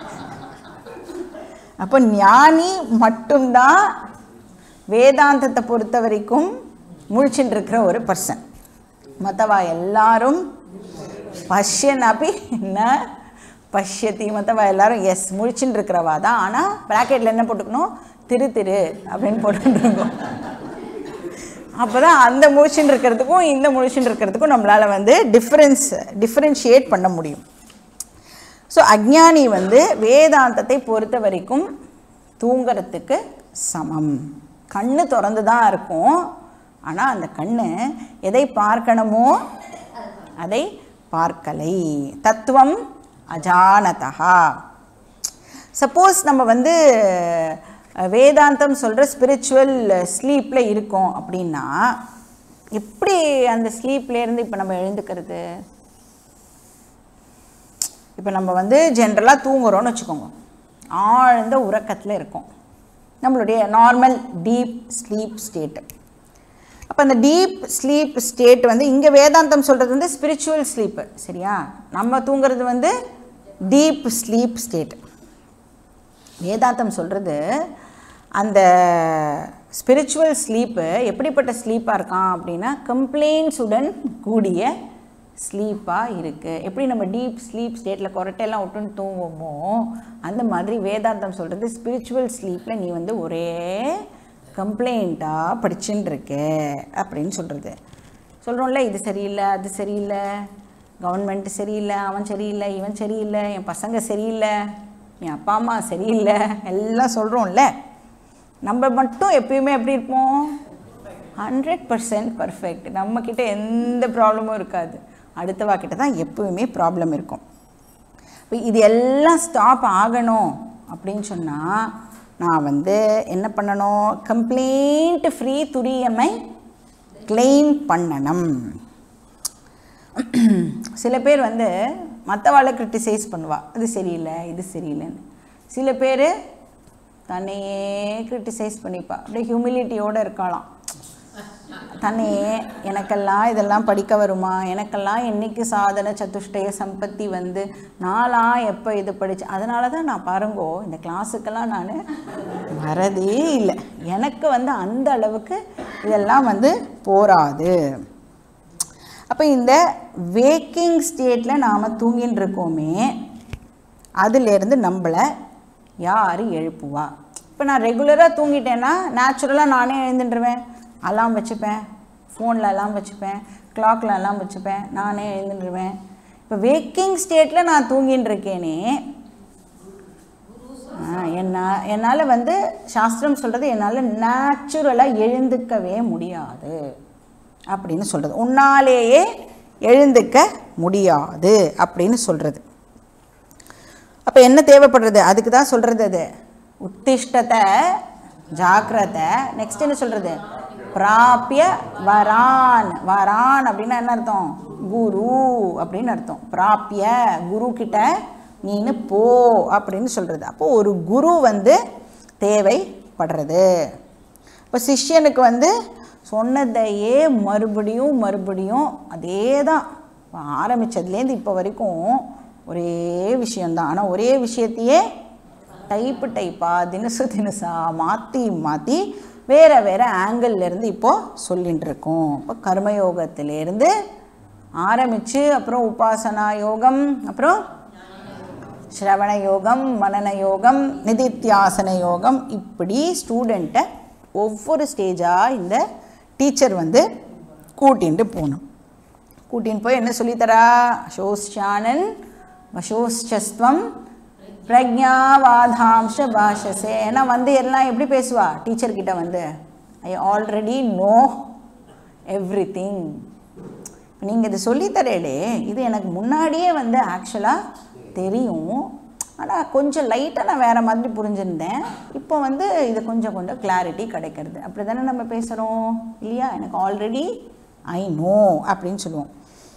அப்போ ஞானி மட்டும்தான் வேதாந்தத்தை பொறுத்த வரைக்கும் முழிச்சுட்டு இருக்கிற ஒரு பர்சன் மற்றவா எல்லாரும் பஷ்யன் அப்படி என்ன பஷ்யத்தி மற்றவா எல்லாரும் எஸ் முழிச்சுட்டு இருக்கிறவா தான் ஆனால் ப்ராக்கெட்டில் என்ன போட்டுக்கணும் திரு திரு அப்படின்னு போட்டுருக்கோம் அப்போ தான் அந்த முழிச்சுட்டு இருக்கிறதுக்கும் இந்த முழிச்சுட்டு இருக்கிறதுக்கும் நம்மளால் வந்து டிஃப்ரென்ஸ் டிஃப்ரென்ஷியேட் பண்ண முடியும் ஸோ அஜ்ஞானி வந்து வேதாந்தத்தை பொறுத்த வரைக்கும் தூங்குறதுக்கு சமம் கண்ணு திறந்து தான் இருக்கும் ஆனால் அந்த கண்ணு எதை பார்க்கணுமோ அதை பார்க்கலை தத்துவம் அஜானதா சப்போஸ் நம்ம வந்து அஹ், வேதாந்தம் சொல்கிற ஸ்பிரிச்சுவல் ஸ்லீப்பில் இருக்கோம் அப்படின்னா எப்படி அந்த ஸ்லீப்லேருந்து இப்போ நம்ம எழுந்துக்கிறது இப்போ நம்ம வந்து ஜென்ரலாக தூங்குறோம்னு வச்சுக்கோங்க ஆழ்ந்த உறக்கத்தில் இருக்கோம் நம்மளுடைய நார்மல் டீப் ஸ்லீப் ஸ்டேட்டு அப்போ அந்த டீப் ஸ்லீப் ஸ்டேட் வந்து இங்கே வேதாந்தம் சொல்கிறது வந்து ஸ்பிரிச்சுவல் ஸ்லீப்பு சரியா நம்ம தூங்குறது வந்து டீப் ஸ்லீப் ஸ்டேட் வேதாந்தம் சொல்கிறது அந்த ஸ்பிரிச்சுவல் ஸ்லீப்பு எப்படிப்பட்ட ஸ்லீப்பாக இருக்கான் அப்படின்னா கம்ப்ளைண்ட்ஸுடன் கூடிய ஸ்லீப்பாக இருக்குது எப்படி நம்ம டீப் ஸ்லீப் ஸ்டேட்டில் கொரட்டையெல்லாம் விட்டுன்னு தூங்குவோமோ அந்த மாதிரி வேதாந்தம் சொல்கிறது ஸ்பிரிச்சுவல் ஸ்லீப்பில் நீ வந்து ஒரே கம்ப்ளைண்ட்டாக படிச்சுன்னு இருக்க அப்படின்னு சொல்கிறது சொல்கிறோம்ல இது சரியில்லை அது சரியில்லை கவர்மெண்ட் சரியில்லை அவன் சரியில்லை இவன் சரியில்லை என் பசங்க சரியில்லை என் அப்பா அம்மா சரியில்லை எல்லாம் சொல்கிறோம்ல நம்ம மட்டும் எப்பயுமே எப்படி இருப்போம் ஹண்ட்ரட் பர்சன்ட் பர்ஃபெக்ட் நம்மக்கிட்ட எந்த ப்ராப்ளமும் இருக்காது அடுத்தவா கிட்ட தான் எப்பவுமே ப்ராப்ளம் இருக்கும் இப்போ இது எல்லாம் ஸ்டாப் ஆகணும் அப்படின்னு சொன்னால் நான் வந்து என்ன பண்ணணும் கம்ப்ளீட் ஃப்ரீ துரியமை கிளைம் பண்ணணும் சில பேர் வந்து மற்றவாளை கிரிட்டிசைஸ் பண்ணுவா அது சரியில்லை இது சரியில்லைன்னு சில பேர் தன்னையே கிரிட்டிசைஸ் பண்ணிப்பா அப்படியே ஹியூமிலிட்டியோடு இருக்கலாம் தன்னையே எனக்கெல்லாம் இதெல்லாம் படிக்க வருமா எனக்கெல்லாம் என்னைக்கு சாதன சதுஷ்டய சம்பத்தி வந்து நாளாக எப்போ இது படிச்சு அதனால தான் நான் பாருங்கோ இந்த கிளாஸுக்கெல்லாம் நான் வரதே இல்லை எனக்கு வந்து அந்த அளவுக்கு இதெல்லாம் வந்து போராது அப்போ இந்த வேக்கிங் ஸ்டேட்டில் நாம் தூங்கின்னு இருக்கோமே அதிலேருந்து நம்மளை யார் எழுப்புவா இப்போ நான் ரெகுலராக தூங்கிட்டேன்னா நேச்சுரலாக நானே எழுந்துட்டுருவேன் அலாம் வச்சுப்பேன் ஃபோனில் அலாம் வச்சுப்பேன் கிளாக்ல அலாம் வச்சுப்பேன் நானே எழுந்துட்டுருவேன் இப்போ வேக்கிங் ஸ்டேட்டில் நான் தூங்கின்னு இருக்கேனே என்ன என்னால் வந்து சாஸ்திரம் சொல்கிறது என்னால் நேச்சுரலாக எழுந்துக்கவே முடியாது அப்படின்னு சொல்கிறது உன்னாலேயே எழுந்துக்க முடியாது அப்படின்னு சொல்கிறது அப்போ என்ன தேவைப்படுறது அதுக்கு தான் சொல்கிறது அது உத்திஷ்டத்தை ஜாக்கிரதை நெக்ஸ்ட் என்ன சொல்கிறது பிராபிய வரான் வரான் அப்படின்னா என்ன அர்த்தம் குரு அப்படின்னு அர்த்தம் பிராபிய குரு கிட்ட நீனு போ அப்படின்னு சொல்கிறது அப்போ ஒரு குரு வந்து தேவைப்படுறது இப்போ சிஷ்யனுக்கு வந்து சொன்னதையே மறுபடியும் மறுபடியும் அதே தான் ஆரம்பித்ததுலேருந்து இப்போ வரைக்கும் ஒரே விஷயந்தான் ஆனால் ஒரே விஷயத்தையே டைப்பு டைப்பாக தினசு தினசா மாற்றி மாற்றி வேறு வேறு ஆங்கிள்லேருந்து இப்போது சொல்லிகிட்டு இருக்கோம் இப்போ கர்மயோகத்திலேருந்து ஆரம்பித்து அப்புறம் உபாசனா யோகம் அப்புறம் ஸ்ரவண யோகம் மனன யோகம் நிதித்தியாசன யோகம் இப்படி ஸ்டூடெண்ட்டை ஒவ்வொரு ஸ்டேஜாக இந்த டீச்சர் வந்து கூட்டின்ட்டு போகணும் கூட்டின்னு போய் என்ன சொல்லித்தரா அசோஸ்சானன் வசோஸ்சஸ்துவம் பிரக்ஞாவாதாம்ச பாஷசே ஏன்னா வந்து எல்லாம் எப்படி பேசுவா டீச்சர்கிட்ட வந்து I already know everything நீங்கள் இது சொல்லித்தரேடே இது எனக்கு முன்னாடியே வந்து ஆக்சுவலாக தெரியும் ஆனால் கொஞ்சம் லைட்டாக நான் வேறு மாதிரி புரிஞ்சிருந்தேன் இப்போ வந்து இது கொஞ்சம் கொஞ்சம் கிளாரிட்டி கிடைக்கிறது அப்படி தானே நம்ம பேசுகிறோம் இல்லையா எனக்கு ஆல்ரெடி ஐ நோ அப்படின்னு சொல்லுவோம்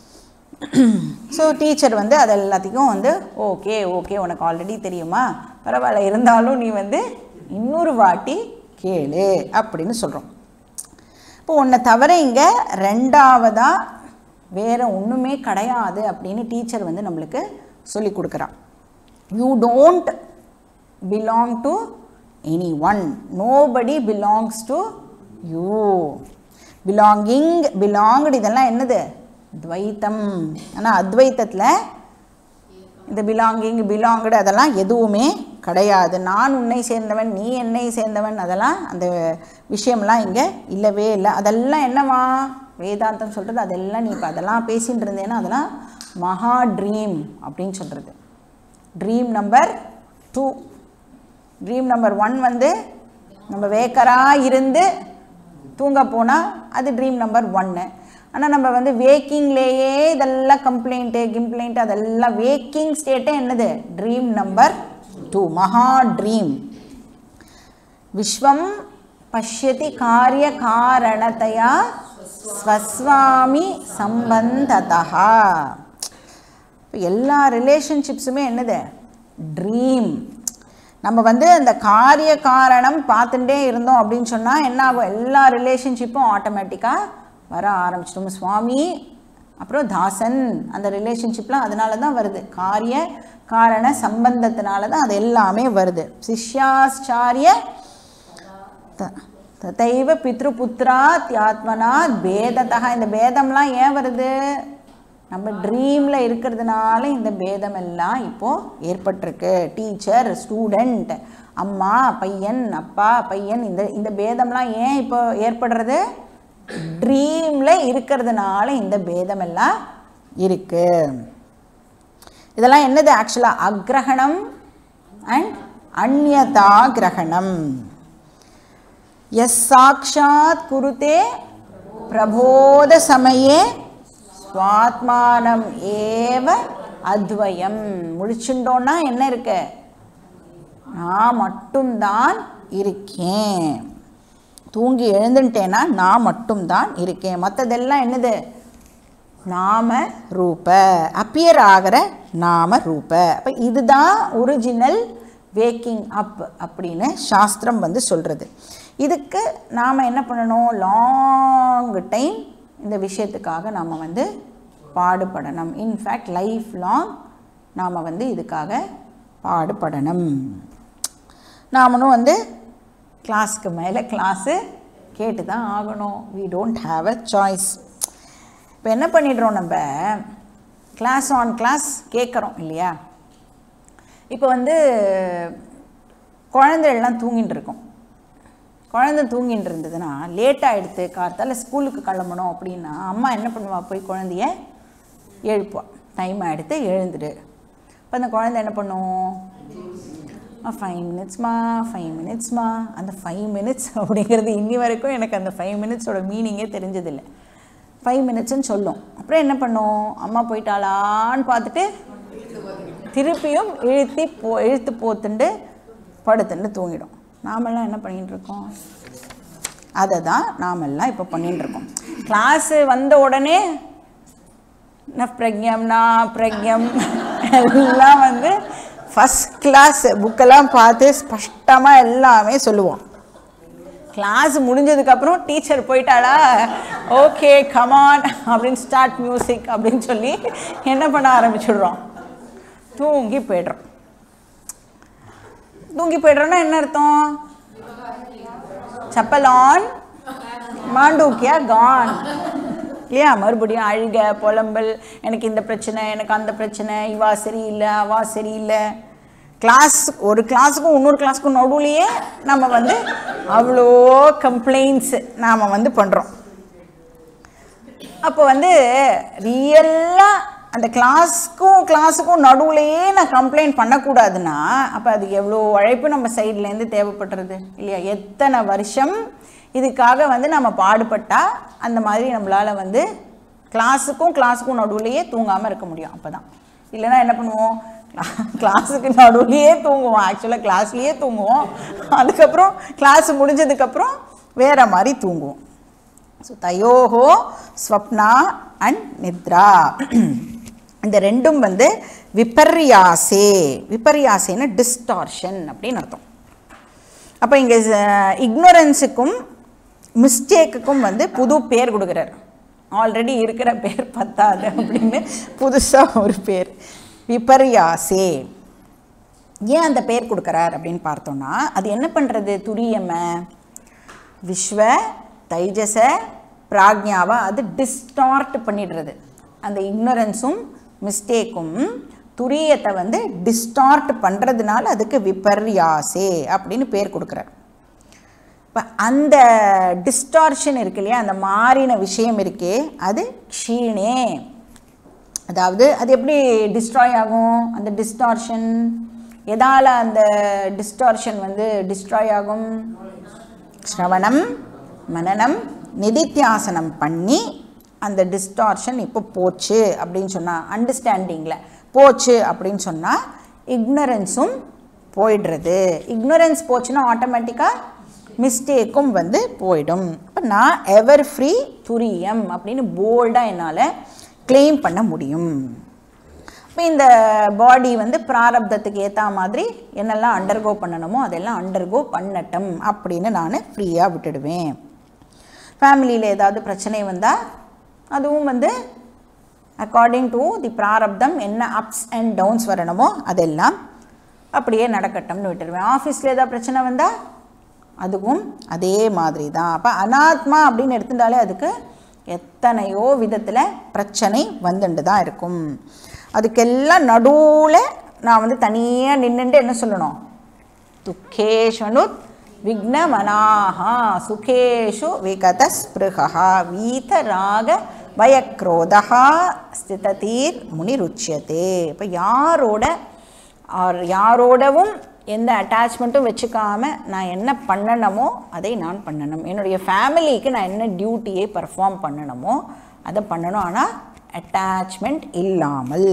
ஸோ டீச்சர் வந்து அது எல்லாத்துக்கும் வந்து ஓகே ஓகே உனக்கு ஆல்ரெடி தெரியுமா பரவாயில்ல இருந்தாலும் நீ வந்து இன்னொரு வாட்டி கேளு அப்படின்னு சொல்கிறோம் இப்போ உன்னை தவிர இங்கே ரெண்டாவதாக வேறு ஒன்றுமே கிடையாது அப்படின்னு டீச்சர் வந்து நம்மளுக்கு சொல்லி கொடுக்குறான் you don't belong to any one nobody belongs to you belonging belonged இதெல்லாம் என்னது துவைத்தம் ஆனால் அத்வைத்தத்தில் இந்த பிலாங்கிங் பிலாங்கடு அதெல்லாம் எதுவுமே கிடையாது நான் உன்னை சேர்ந்தவன் நீ என்னை சேர்ந்தவன் அதெல்லாம் அந்த விஷயம்லாம் இங்கே இல்லவே இல்லை அதெல்லாம் என்னவா வேதாந்தம் சொல்கிறது அதெல்லாம் நீ இப்போ அதெல்லாம் பேசின்னு இருந்தேன்னா அதெல்லாம் மகா ட்ரீம் அப்படின்னு சொல்கிறது dream number two dream number one வந்து நம்ம வேக்கராக இருந்து தூங்க போனால் அது ட்ரீம் நம்பர் ஒன்று ஆனால் நம்ம வந்து வேக்கிங்லேயே இதெல்லாம் கம்ப்ளைண்ட்டு கிம்ப்ளைண்ட் அதெல்லாம் வேக்கிங் ஸ்டேட்டே என்னது ட்ரீம் நம்பர் டூ மகா ட்ரீம் விஸ்வம் பஷ்யதி காரிய காரணத்தையா ஸ்வஸ்வாமி சம்பந்ததா இப்போ எல்லா ரிலேஷன்ஷிப்ஸுமே என்னது ட்ரீம் நம்ம வந்து அந்த காரிய காரணம் பார்த்துட்டே இருந்தோம் அப்படின்னு சொன்னால் என்ன ஆகும் எல்லா ரிலேஷன்ஷிப்பும் ஆட்டோமேட்டிக்காக வர ஆரம்பிச்சிட்டோம் சுவாமி அப்புறம் தாசன் அந்த ரிலேஷன்ஷிப்லாம் அதனால தான் வருது காரிய காரண சம்பந்தத்தினால தான் அது எல்லாமே வருது சிஷ்யாச்சாரிய த- ததைவ பித்ருபுத்ரா தியாத்மனா பேதத்தக இந்த பேதம்லாம் ஏன் வருது நம்ம ட்ரீமில் இருக்கிறதுனால இந்த பேதம் எல்லாம் இப்போது ஏற்பட்டிருக்கு டீச்சர் ஸ்டூடெண்ட் அம்மா பையன் அப்பா பையன் இந்த இந்த பேதம்லாம் ஏன் இப்போ ஏற்படுறது ட்ரீமில் இருக்கிறதுனால இந்த பேதம் எல்லாம் இருக்குது இதெல்லாம் என்னது ஆக்சுவலாக அக்ரஹணம் அண்ட் அந்யதா கிரகணம் எஸ் சாட்சாத் குருதே பிரபோத சமயே சுவாத்மானம் ஏவ அத்வயம் முழிச்சுட்டோன்னா என்ன இருக்கு நான் மட்டும்தான் இருக்கேன் தூங்கி எழுந்துட்டேன்னா நான் மட்டும்தான் இருக்கேன் மற்றதெல்லாம் என்னது நாம ரூப அப்பியர் ஆகிற நாம ரூப அப்போ இதுதான் ஒரிஜினல் வேக்கிங் அப் அப்படின்னு சாஸ்திரம் வந்து சொல்கிறது இதுக்கு நாம் என்ன பண்ணணும் லாங் டைம் இந்த விஷயத்துக்காக நாம் வந்து பாடுபடணும் இன்ஃபேக்ட் லைஃப் லாங் நாம் வந்து இதுக்காக பாடுபடணும் நாமளும் வந்து கிளாஸ்க்கு மேலே கிளாஸு கேட்டு தான் ஆகணும் we don't have a choice இப்போ என்ன பண்ணிடுறோம் நம்ம கிளாஸ் ஆன் கிளாஸ் கேட்குறோம் இல்லையா இப்போ வந்து குழந்தைகள்லாம் தூங்கிட்டு இருக்கோம் குழந்தை தூங்கிட்டு இருந்ததுன்னா லேட் ஆகிடுது கார்த்தால ஸ்கூலுக்கு கிளம்பணும் அப்படின்னா அம்மா என்ன பண்ணுவா போய் குழந்தைய எழுப்புவா டைம் ஆகிடுத்து எழுந்துடு இப்போ அந்த குழந்தை என்ன பண்ணும் ஃபைவ் மினிட்ஸ்மா ஃபைவ் மினிட்ஸ்மா அந்த ஃபைவ் மினிட்ஸ் அப்படிங்கிறது இன்னி வரைக்கும் எனக்கு அந்த ஃபைவ் மினிட்ஸோட மீனிங்கே தெரிஞ்சதில்லை ஃபைவ் மினிட்ஸ்னு சொல்லும் அப்புறம் என்ன பண்ணும் அம்மா போயிட்டாளான்னு பார்த்துட்டு திருப்பியும் இழுத்தி போ இழுத்து போத்துண்டு படுத்துண்டு தூங்கிடும் நாமெல்லாம் என்ன பண்ணிட்டு இருக்கோம் அதை தான் நாம் எல்லாம் இப்போ பண்ணிட்டு இருக்கோம் கிளாஸு வந்த உடனே ந பிரக்ஞம் நா பிரக்ஞம் எல்லாம் வந்து ஃபஸ்ட் கிளாஸ் புக்கெல்லாம் பார்த்து ஸ்பஷ்டமாக எல்லாமே சொல்லுவோம் கிளாஸ் முடிஞ்சதுக்கப்புறம் டீச்சர் போயிட்டாளா ஓகே கமான் அப்படின்னு ஸ்டார்ட் மியூசிக் அப்படின்னு சொல்லி என்ன பண்ண ஆரம்பிச்சிடுறோம் தூங்கி போய்டுறோம் தூங்கி போய்டுறோன்னா என்ன அர்த்தம் சப்பலான் மாண்டூக்கியா கான் இல்லையா மறுபடியும் அழுக புலம்பல் எனக்கு இந்த பிரச்சனை எனக்கு அந்த பிரச்சனை இவா சரியில்லை அவா சரியில்லை கிளாஸ் ஒரு கிளாஸுக்கும் இன்னொரு கிளாஸுக்கும் நடுவுலையே நம்ம வந்து அவ்வளோ கம்ப்ளைண்ட்ஸ் நாம் வந்து பண்ணுறோம் அப்போ வந்து ரியலாக அந்த கிளாஸ்க்கும் கிளாஸுக்கும் நடுவுலையே நான் கம்ப்ளைண்ட் பண்ணக்கூடாதுன்னா அப்போ அது எவ்வளோ உழைப்பு நம்ம சைட்லேருந்து தேவைப்படுறது இல்லையா எத்தனை வருஷம் இதுக்காக வந்து நம்ம பாடுபட்டால் அந்த மாதிரி நம்மளால் வந்து கிளாஸுக்கும் கிளாஸுக்கும் நடுவுலையே தூங்காமல் இருக்க முடியும் அப்போ தான் இல்லைன்னா என்ன பண்ணுவோம் கிளாஸுக்கு நடுவுலையே தூங்குவோம் ஆக்சுவலாக கிளாஸ்லேயே தூங்குவோம் அதுக்கப்புறம் கிளாஸ் முடிஞ்சதுக்கப்புறம் வேறு மாதிரி தூங்குவோம் ஸோ தயோகோ ஸ்வப்னா அண்ட் நித்ரா இந்த ரெண்டும் வந்து விபர்யாசே விபர்யாசேன்னு டிஸ்டார்ஷன் அப்படின்னு அர்த்தம் அப்போ இங்கே இக்னோரன்ஸுக்கும் மிஸ்டேக்குக்கும் வந்து புது பேர் கொடுக்குறார் ஆல்ரெடி இருக்கிற பேர் பத்தாது அப்படின்னு புதுசாக ஒரு பேர் விபர்யாசே ஏன் அந்த பேர் கொடுக்குறார் அப்படின்னு பார்த்தோன்னா அது என்ன பண்ணுறது துரியம விஸ்வ தைஜச பிராக்ஞாவை அது டிஸ்டார்ட் பண்ணிடுறது அந்த இக்னரன்ஸும் மிஸ்டேக்கும் துரியத்தை வந்து டிஸ்டார்ட் பண்ணுறதுனால அதுக்கு விபர்யாசே அப்படின்னு பேர் கொடுக்குறார் இப்போ அந்த டிஸ்டார்ஷன் இருக்கு இல்லையா அந்த மாறின விஷயம் இருக்கே அது க்ஷீணே அதாவது அது எப்படி டிஸ்ட்ராய் ஆகும் அந்த டிஸ்டார்ஷன் எதால் அந்த டிஸ்டார்ஷன் வந்து டிஸ்ட்ராய் ஆகும் ஸ்ரவணம் மனனம் நிதித்தியாசனம் பண்ணி அந்த டிஸ்டார்ஷன் இப்போ போச்சு அப்படின்னு சொன்னால் அண்டர்ஸ்டாண்டிங்கில் போச்சு அப்படின்னு சொன்னால் இக்னரன்ஸும் போயிடுறது இக்னரன்ஸ் போச்சுன்னா ஆட்டோமேட்டிக்காக மிஸ்டேக்கும் வந்து போயிடும் இப்போ நான் எவர் ஃப்ரீ துரியம் அப்படின்னு போல்டாக என்னால் கிளைம் பண்ண முடியும் இப்போ இந்த பாடி வந்து பிராரப்தத்துக்கு ஏற்ற மாதிரி என்னெல்லாம் அண்டர்கோ பண்ணணுமோ அதெல்லாம் அண்டர்கோ பண்ணட்டும் அப்படின்னு நான் ஃப்ரீயாக விட்டுடுவேன் ஃபேமிலியில் ஏதாவது பிரச்சனை வந்தால் அதுவும் வந்து அக்கார்டிங் டு தி பிராரப்தம் என்ன அப்ஸ் அண்ட் டவுன்ஸ் வரணுமோ அதெல்லாம் அப்படியே நடக்கட்டும்னு விட்டுடுவேன் ஆஃபீஸில் ஏதாவது பிரச்சனை வந்தால் அதுவும் அதே மாதிரி தான் அப்போ அனாத்மா அப்படின்னு எடுத்துட்டாலே அதுக்கு எத்தனையோ விதத்தில் பிரச்சனை வந்துட்டு தான் இருக்கும் அதுக்கெல்லாம் நடுவில் நான் வந்து தனியாக நின்றுட்டு என்ன சொல்லணும் துக்கேஷ்வனுத் விக்னமனாஹா சுகேஷு விகத ஸ்பிருகா வீதராக பயக்ரோதா ஸ்திததீர் முனிருச்சியதே இப்போ யாரோட ஆர் யாரோடவும் எந்த அட்டாச்மெண்ட்டும் வச்சுக்காம நான் என்ன பண்ணணுமோ அதை நான் பண்ணணும் என்னுடைய ஃபேமிலிக்கு நான் என்ன டியூட்டியை பர்ஃபார்ம் பண்ணணுமோ அதை பண்ணணும் ஆனால் அட்டாச்மெண்ட் இல்லாமல்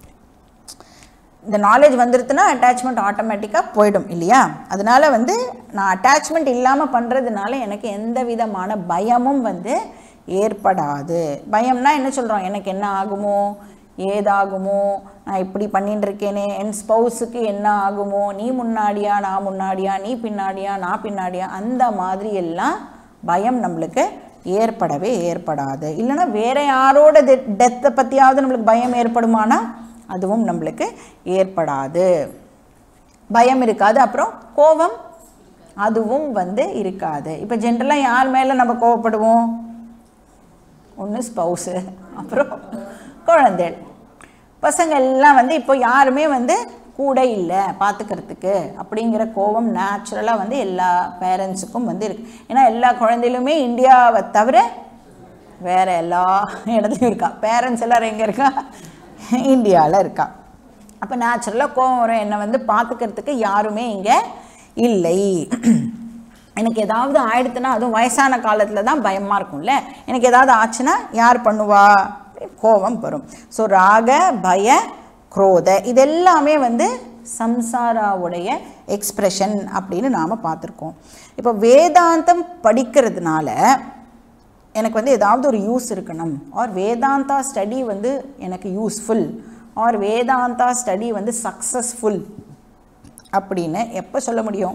இந்த நாலேஜ் வந்துருதுன்னா அட்டாச்மெண்ட் ஆட்டோமேட்டிக்காக போயிடும் இல்லையா அதனால வந்து நான் அட்டாச்மெண்ட் இல்லாமல் பண்ணுறதுனால எனக்கு எந்த விதமான பயமும் வந்து ஏற்படாது பயம்னா என்ன சொல்கிறோம் எனக்கு என்ன ஆகுமோ ஏதாகுமோ நான் இப்படி பண்ணிட்டு இருக்கேனே என் ஸ்பௌஸுக்கு என்ன ஆகுமோ நீ முன்னாடியா நான் முன்னாடியா நீ பின்னாடியா நான் பின்னாடியா அந்த மாதிரி எல்லாம் பயம் நம்மளுக்கு ஏற்படவே ஏற்படாது இல்லைன்னா வேற யாரோட டெத்தை பற்றியாவது நம்மளுக்கு பயம் ஏற்படுமானா அதுவும் நம்மளுக்கு ஏற்படாது பயம் இருக்காது அப்புறம் கோபம் அதுவும் வந்து இருக்காது இப்போ ஜென்ரலாக யார் மேலே நம்ம கோவப்படுவோம் ஒன்று ஸ்பௌஸு அப்புறம் குழந்தைகள் பசங்க எல்லாம் வந்து இப்போ யாருமே வந்து கூட இல்லை பார்த்துக்கிறதுக்கு அப்படிங்கிற கோபம் நேச்சுரலாக வந்து எல்லா பேரண்ட்ஸுக்கும் வந்து இருக்கு ஏன்னா எல்லா குழந்தைகளுமே இந்தியாவை தவிர வேறு எல்லா இடத்துலையும் இருக்கா பேரண்ட்ஸ் எல்லாரும் எங்கே இருக்கா இந்தியாவில் இருக்கா அப்போ நேச்சுரலாக கோபம் வரும் என்னை வந்து பார்த்துக்கிறதுக்கு யாருமே இங்கே இல்லை எனக்கு ஏதாவது ஆயிடுத்துன்னா அதுவும் வயசான காலத்தில் தான் பயமாக இருக்கும்ல எனக்கு ஏதாவது ஆச்சுன்னா யார் பண்ணுவா கோபம் வரும் ஸோ ராக பய குரோத இதெல்லாமே வந்து சம்சாராவுடைய எக்ஸ்பிரஷன் அப்படின்னு நாம் பார்த்துருக்கோம் இப்போ வேதாந்தம் படிக்கிறதுனால எனக்கு வந்து ஏதாவது ஒரு யூஸ் இருக்கணும் ஆர் வேதாந்தா ஸ்டடி வந்து எனக்கு யூஸ்ஃபுல் ஆர் வேதாந்தா ஸ்டடி வந்து சக்ஸஸ்ஃபுல் அப்படின்னு எப்போ சொல்ல முடியும்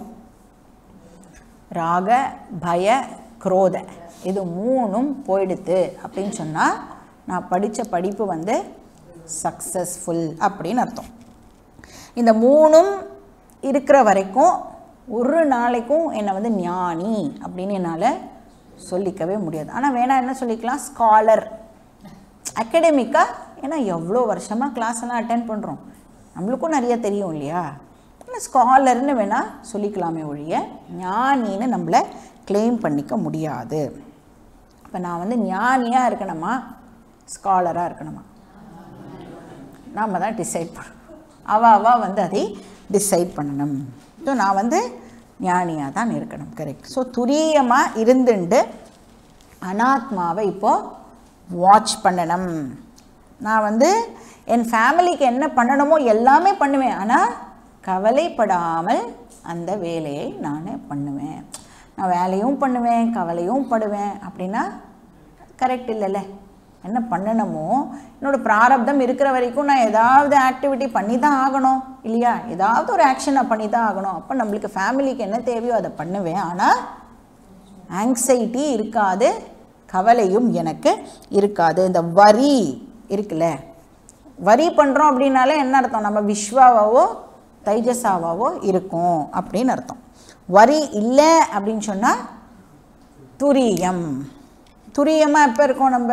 ராக பய குரோத இது மூணும் போயிடுத்து அப்படின்னு சொன்னால் நான் படித்த படிப்பு வந்து சக்ஸஸ்ஃபுல் அப்படின்னு அர்த்தம் இந்த மூணும் இருக்கிற வரைக்கும் ஒரு நாளைக்கும் என்னை வந்து ஞானி அப்படின்னு என்னால் சொல்லிக்கவே முடியாது ஆனால் வேணா என்ன சொல்லிக்கலாம் ஸ்காலர் அகடமிக்காக ஏன்னா எவ்வளோ வருஷமாக கிளாஸ் எல்லாம் அட்டென்ட் பண்ணுறோம் நம்மளுக்கும் நிறைய தெரியும் இல்லையா ஆனால் ஸ்காலர்னு வேணால் சொல்லிக்கலாமே ஒழிய ஞானின்னு நம்மளை கிளைம் பண்ணிக்க முடியாது இப்போ நான் வந்து ஞானியாக இருக்கணுமா ஸ்காலராக இருக்கணுமா நாம் தான் டிசைட் பண்ணணும் அவ அவ வந்து அதை டிசைட் பண்ணணும் ஸோ நான் வந்து ஞானியாக தான் இருக்கணும் கரெக்ட் ஸோ துரியமாக இருந்துண்டு அனாத்மாவை இப்போது வாட்ச் பண்ணணும் நான் வந்து என் ஃபேமிலிக்கு என்ன பண்ணணுமோ எல்லாமே பண்ணுவேன் ஆனால் கவலைப்படாமல் அந்த வேலையை நான் பண்ணுவேன் நான் வேலையும் பண்ணுவேன் கவலையும் படுவேன் அப்படின்னா கரெக்ட் இல்லைல்ல என்ன பண்ணணுமோ என்னோடய பிராரப்தம் இருக்கிற வரைக்கும் நான் ஏதாவது ஆக்டிவிட்டி பண்ணி தான் ஆகணும் இல்லையா ஏதாவது ஒரு ஆக்ஷன் நான் பண்ணி தான் ஆகணும் அப்போ நம்மளுக்கு ஃபேமிலிக்கு என்ன தேவையோ அதை பண்ணுவேன் ஆனால் ஆங்ஸைட்டி இருக்காது கவலையும் எனக்கு இருக்காது இந்த வரி இருக்குல்ல வரி பண்ணுறோம் அப்படின்னாலே என்ன அர்த்தம் நம்ம விஸ்வாவாவோ தைஜசாவாவோ இருக்கும் அப்படின்னு அர்த்தம் வரி இல்லை அப்படின்னு சொன்னால் துரியம் துரியமாக எப்போ இருக்கோம் நம்ம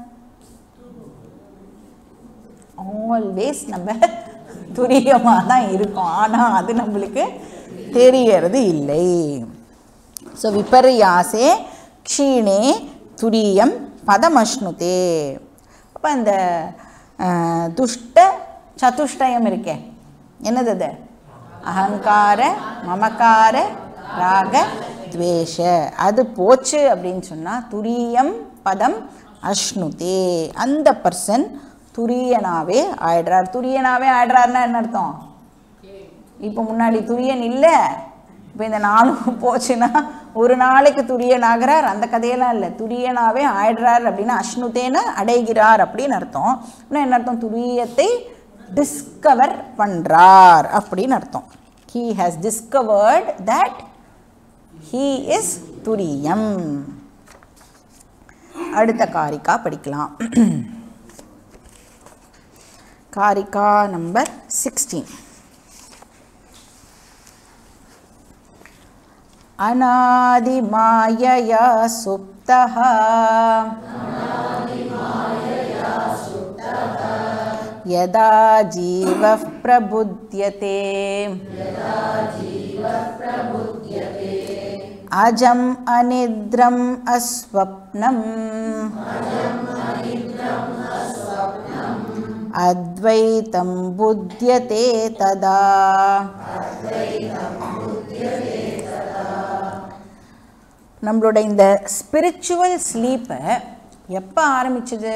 ஆல்வேஸ் நம்ம துரியமாக தான் இருக்கோம் ஆனால் அது நம்மளுக்கு தெரியறது இல்லை ஸோ விபர்யாசே க்ஷீணே துரியம் பதமஷ்ணுதே அப்போ இந்த அஹ், துஷ்ட சதுஷ்டயம் இருக்கே என்னது அது அகங்கார மமக்கார ராக துவேஷ அது போச்சு அப்படின்னு சொன்னால் துரியம் பதம் அஷ்ணுதே அந்த பர்சன் துரியனாவே ஆயிடுறார் துரியனாவே ஆயிடுறாருன்னா என்ன அர்த்தம் இப்போ முன்னாடி துரியன் இல்லை இப்போ இந்த நாளும் போச்சுன்னா ஒரு நாளைக்கு துரியன் ஆகிறார் அந்த கதையெல்லாம் இல்லை துரியனாவே ஆயிடுறார் அப்படின்னா அஷ்ணுதேன அடைகிறார் அப்படின்னு அர்த்தம் இன்னும் என்ன அர்த்தம் துரியத்தை டிஸ்கவர் பண்ணுறார் அப்படின்னு அர்த்தம் he has discovered that he is துரியம் அடுத்த காரிக்கா படிக்கலாம் காரிக்கா நம்பர் சிக்ஸ்டீன் अनादिमायया सुप्तः यदा जीवः प्रबुध्यते अजम् अनिद्रम् अस्वप्नम् अद्वैतं बुध्यते तदा நம்மளோட இந்த ஸ்பிரிச்சுவல் ஸ்லீப்பை எப்போ ஆரம்பிச்சது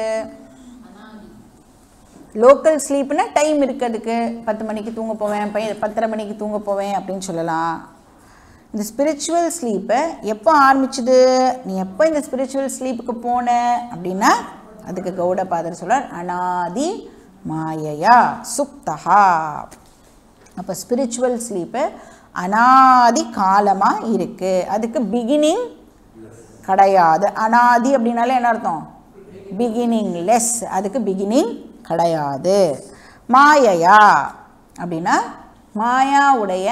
லோக்கல் ஸ்லீப்னா டைம் இருக்கிறதுக்கு பத்து மணிக்கு தூங்க போவேன் பையன் பத்தரை மணிக்கு தூங்க போவேன் அப்படின்னு சொல்லலாம் இந்த ஸ்பிரிச்சுவல் ஸ்லீப்பை எப்போ ஆரம்பிச்சது நீ எப்போ இந்த ஸ்பிரிச்சுவல் ஸ்லீப்புக்கு போன அப்படின்னா அதுக்கு கௌடபாதர் சொல்றார் அனாதி மாயையா சுப்தஹா அப்போ ஸ்பிரிச்சுவல் ஸ்லீப்பு அனாதி காலமாக இருக்குது அதுக்கு பிகினிங் கிடையாது அனாதி அப்படின்னாலே என்ன அர்த்தம் பிகினிங் லெஸ் அதுக்கு பிகினிங் கிடையாது மாயையா அப்படின்னா மாயாவுடைய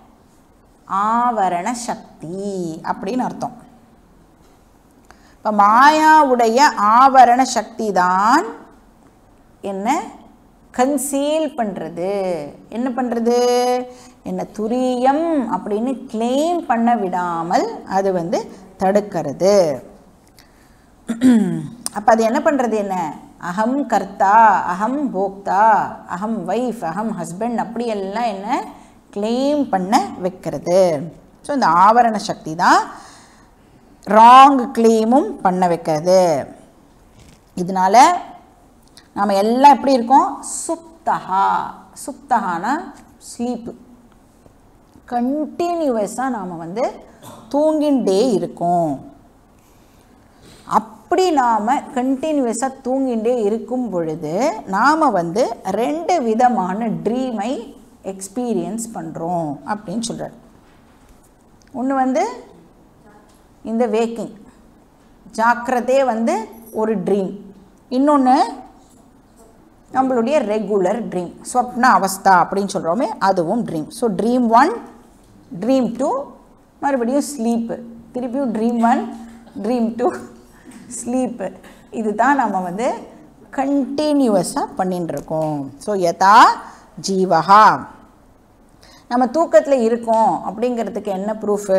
ஆவரண சக்தி அப்படின்னு அர்த்தம் இப்போ மாயாவுடைய ஆவரண சக்தி தான் என்ன கன்சீல் பண்ணுறது என்ன பண்ணுறது என்ன துரியம் அப்படின்னு கிளைம் பண்ண விடாமல் அது வந்து தடுக்கிறது அப்போ அது என்ன பண்ணுறது என்ன அகம் கர்த்தா அகம் போக்தா அகம் ஒய்ஃப் அகம் ஹஸ்பண்ட் அப்படியெல்லாம் என்ன கிளைம் பண்ண வைக்கிறது ஸோ இந்த ஆவரண சக்தி தான் ராங் கிளைமும் பண்ண வைக்கிறது இதனால நாம் எல்லாம் எப்படி இருக்கோம் சுப்தஹா சுப்தஹானா ஸ்லீப்பு கண்டினியூவஸாக நாம் வந்து தூங்கிண்டே இருக்கோம் அப்படி நாம் கண்டினியூவஸாக தூங்கிண்டே இருக்கும் பொழுது நாம் வந்து ரெண்டு விதமான ட்ரீமை எக்ஸ்பீரியன்ஸ் பண்ணுறோம் அப்படின்னு சொல்கிறார் ஒன்று வந்து இந்த வேக்கிங் ஜாக்கிரதே வந்து ஒரு ட்ரீம் இன்னொன்று நம்மளுடைய ரெகுலர் ட்ரீம் ஸ்வப்ன அவஸ்தா அப்படின்னு சொல்கிறோமே அதுவும் dream so dream one dream two மறுபடியும் ஸ்லீப்பு திருப்பியும் dream one dream two sleep இதுதான் நம்ம வந்து கண்டினியூவஸாக பண்ணிட்டு இருக்கோம் ஸோ யதா ஜீவஹா நம்ம தூக்கத்தில் இருக்கோம் அப்படிங்கிறதுக்கு என்ன ப்ரூஃபு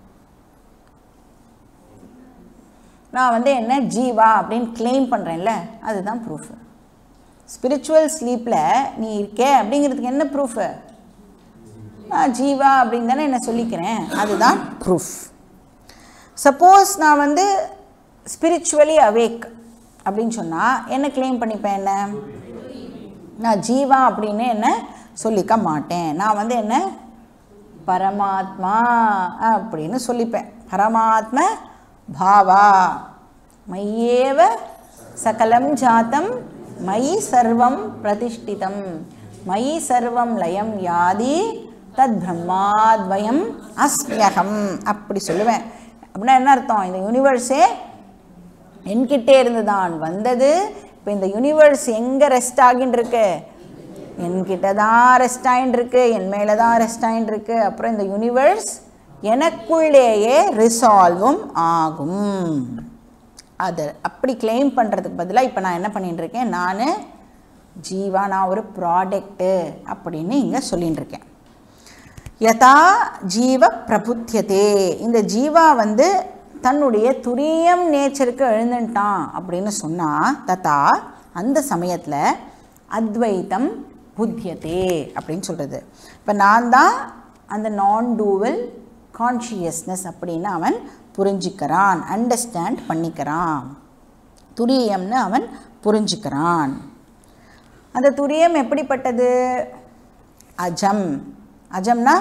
நான் வந்து என்ன ஜீவா அப்படின்னு கிளைம் பண்ணுறேன்ல அதுதான் ப்ரூஃபு ஸ்பிரிச்சுவல் ஸ்லீப்பில் நீ இருக்கே அப்படிங்கிறதுக்கு என்ன ப்ரூஃபு நான் ஜீவா அப்படின்னு தானே என்ன சொல்லிக்கிறேன் அதுதான் ப்ரூஃப் சப்போஸ் நான் வந்து ஸ்பிரிச்சுவலி அவேக் அப்படின்னு சொன்னால் என்ன கிளைம் பண்ணிப்பேன் என்ன நான் ஜீவா அப்படின்னு என்ன சொல்லிக்க மாட்டேன் நான் வந்து என்ன பரமாத்மா அப்படின்னு சொல்லிப்பேன் பரமாத்ம பாவா மையேவ சகலம் ஜாத்தம் மயி சர்வம் பிரதிஷ்டிதம் மயி சர்வம் லயம் யாதி தத் பிரம்மாத்வயம் அஸ்மியகம் அப்படி சொல்லுவேன் அப்படின்னா என்ன அர்த்தம் இந்த யூனிவர்ஸே என்கிட்டே இருந்து தான் வந்தது இப்போ இந்த யூனிவர்ஸ் எங்கே ரெஸ்ட் ஆகின்னு இருக்கு என்கிட்ட தான் ரெஸ்ட் ஆகின்னு இருக்கு என் மேலே தான் ரெஸ்ட் ஆகின்னு இருக்கு அப்புறம் இந்த யூனிவர்ஸ் எனக்குள்ளேயே ரிசால்வும் ஆகும் அது அப்படி கிளைம் பண்ணுறதுக்கு பதிலாக இப்போ நான் என்ன பண்ணிட்டு இருக்கேன் நான் ஜீவா நான் ஒரு ப்ராடக்ட்டு அப்படின்னு இங்கே சொல்லின்னு இருக்கேன் யதா ஜீவ பிரபுத்தியதே இந்த ஜீவா வந்து தன்னுடைய துரியம் நேச்சருக்கு எழுந்துட்டான் அப்படின்னு சொன்னால் ததா அந்த சமயத்தில் அத்வைத்தம் புத்தியதே அப்படின்னு சொல்கிறது இப்போ நான் தான் அந்த நான் டூவல் கான்ஷியஸ்னஸ் அப்படின்னு அவன் புரிஞ்சுக்கிறான் அண்டர்ஸ்டாண்ட் பண்ணிக்கிறான் துரியம்னு அவன் புரிஞ்சுக்கிறான் அந்த துரியம் எப்படிப்பட்டது அஜம் அஜம்னா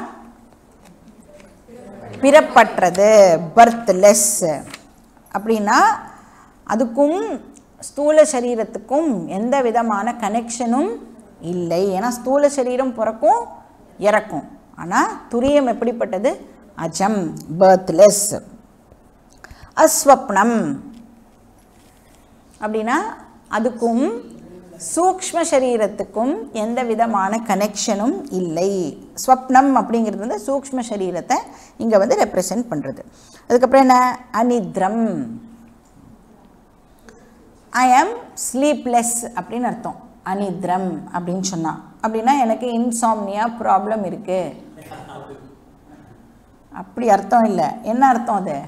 பிறப்பற்றது பர்த்லெஸ் அப்படின்னா அதுக்கும் ஸ்தூல சரீரத்துக்கும் எந்த விதமான கனெக்ஷனும் இல்லை ஏன்னா ஸ்தூல சரீரம் பிறக்கும் இறக்கும் ஆனால் துரியம் எப்படிப்பட்டது அஜம் பர்த்லெஸ் அஸ்வப்னம் அப்படின்னா அதுக்கும் சூக்ஷ்ம சரீரத்துக்கும் எந்த விதமான கனெக்ஷனும் இல்லை ஸ்வப்னம் அப்படிங்கிறது வந்து சூக்ஷ்ம சரீரத்தை இங்கே வந்து ரெப்ரசன்ட் பண்ணுறது அதுக்கப்புறம் என்ன அனித்ரம் ஐ ஆம் ஸ்லீப்லெஸ் அப்படின்னு அர்த்தம் அனித்ரம் அப்படின்னு சொன்னான் அப்படின்னா எனக்கு இன்சாம்னியா ப்ராப்ளம் இருக்குது அப்படி அர்த்தம் இல்லை என்ன அர்த்தம் அது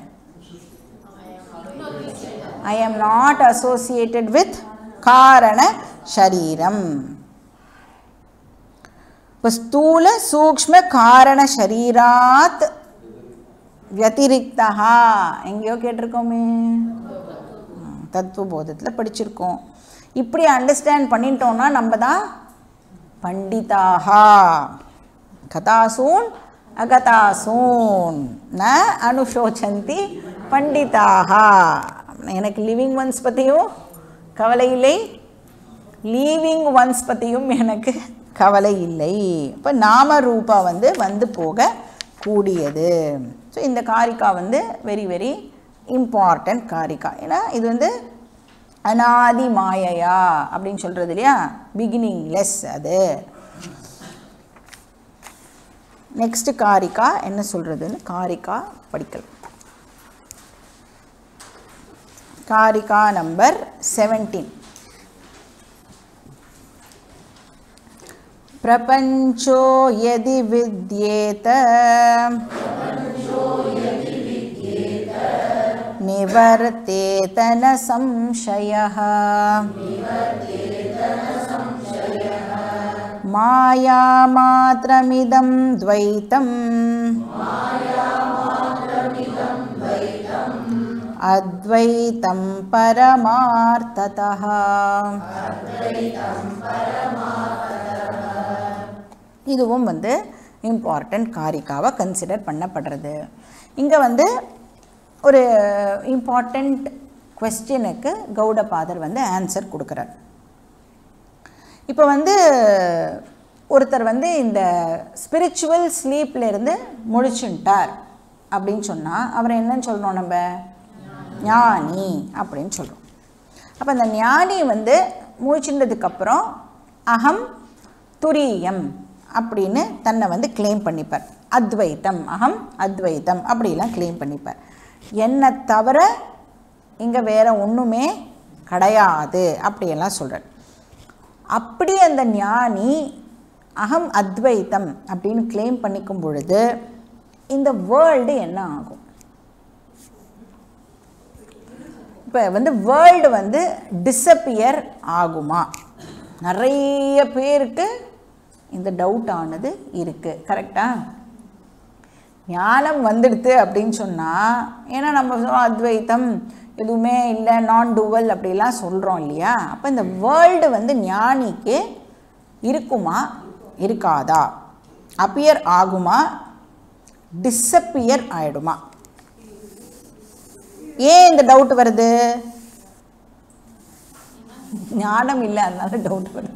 ஐ ஆம் நாட் அசோசியேட்டட் வித் காரண சரீரம் இப்போ ஸ்தூல சூக்ஷ்ம காரண சரீராத் வத்திரிக்தா எங்கேயோ கேட்டிருக்கோமே தத்துவபோதத்தில் படிச்சிருக்கோம் இப்படி அண்டர்ஸ்டாண்ட் பண்ணிட்டோம்னா நம்ம தான் பண்டிதாகா கதாசூன் அகதாசூன் ந அனுஷோச்சந்தி பண்டிதாகா எனக்கு லிவிங் ஒன்ஸ் பற்றியும் கவலை இல்லை லீவிங் ஒன்ஸ் பற்றியும் எனக்கு கவலை இல்லை இப்போ நாம ரூபா வந்து வந்து போக கூடியது ஸோ இந்த காரிக்கா வந்து வெரி வெரி இம்பார்ட்டண்ட் காரிக்கா ஏன்னா இது வந்து அனாதி மாயையா அப்படின்னு சொல்கிறது இல்லையா பிகினிங் லெஸ் அது நெக்ஸ்ட் காரிக்கா என்ன சொல்கிறதுன்னு காரிக்கா படிக்கலாம் காரிகா நம்பர் செவன்டீன் प्रपञ्चो यदि विद्येत निवर्तेत न संशयः मायामात्रमिदं द्वैतम् अद्वैतं परमार्थतः இதுவும் வந்து இம்பார்ட்டண்ட் காரிக்காவாக கன்சிடர் பண்ணப்படுறது இங்கே வந்து ஒரு இம்பார்ட்டண்ட் கொஸ்டினுக்கு கௌடபாதர் வந்து ஆன்சர் கொடுக்குறார் இப்போ வந்து ஒருத்தர் வந்து இந்த ஸ்பிரிச்சுவல் ஸ்லீப்ல இருந்து முழிச்சுட்டார் அப்படின்னு சொன்னால் அவரை என்னன்னு சொல்கிறோம் நம்ம ஞானி அப்படின்னு சொல்கிறோம் அப்போ அந்த ஞானி வந்து முழிச்சுட்டதுக்கப்புறம் அகம் துரியம் அப்படின்னு தன்னை வந்து கிளைம் பண்ணிப்பார் அத்வைத்தம் அகம் அத்வைத்தம் அப்படிலாம் கிளைம் பண்ணிப்பார் என்னை தவிர இங்கே வேற ஒன்றுமே கிடையாது அப்படியெல்லாம் சொல்கிறார் அப்படி அந்த ஞானி அகம் அத்வைத்தம் அப்படின்னு கிளைம் பண்ணிக்கும் பொழுது இந்த வேர்ல்டு என்ன ஆகும் இப்போ வந்து வேர்ல்டு வந்து டிஸப்பியர் ஆகுமா நிறைய பேருக்கு இந்த டவுட் ஆனது இருக்குது கரெக்டா ஞானம் வந்துடுது அப்படின்னு சொன்னால் ஏன்னா நம்ம சொல்றோம் அத்வைத்தம் எதுவுமே இல்லை நான் டூவல் அப்படிலாம் சொல்கிறோம் இல்லையா அப்போ இந்த வேர்ல்டு வந்து ஞானிக்கு இருக்குமா இருக்காதா அப்பியர் ஆகுமா டிஸப்பியர் ஆயிடுமா ஏன் இந்த டவுட் வருது ஞானம் இல்லை அதனால டவுட் வருது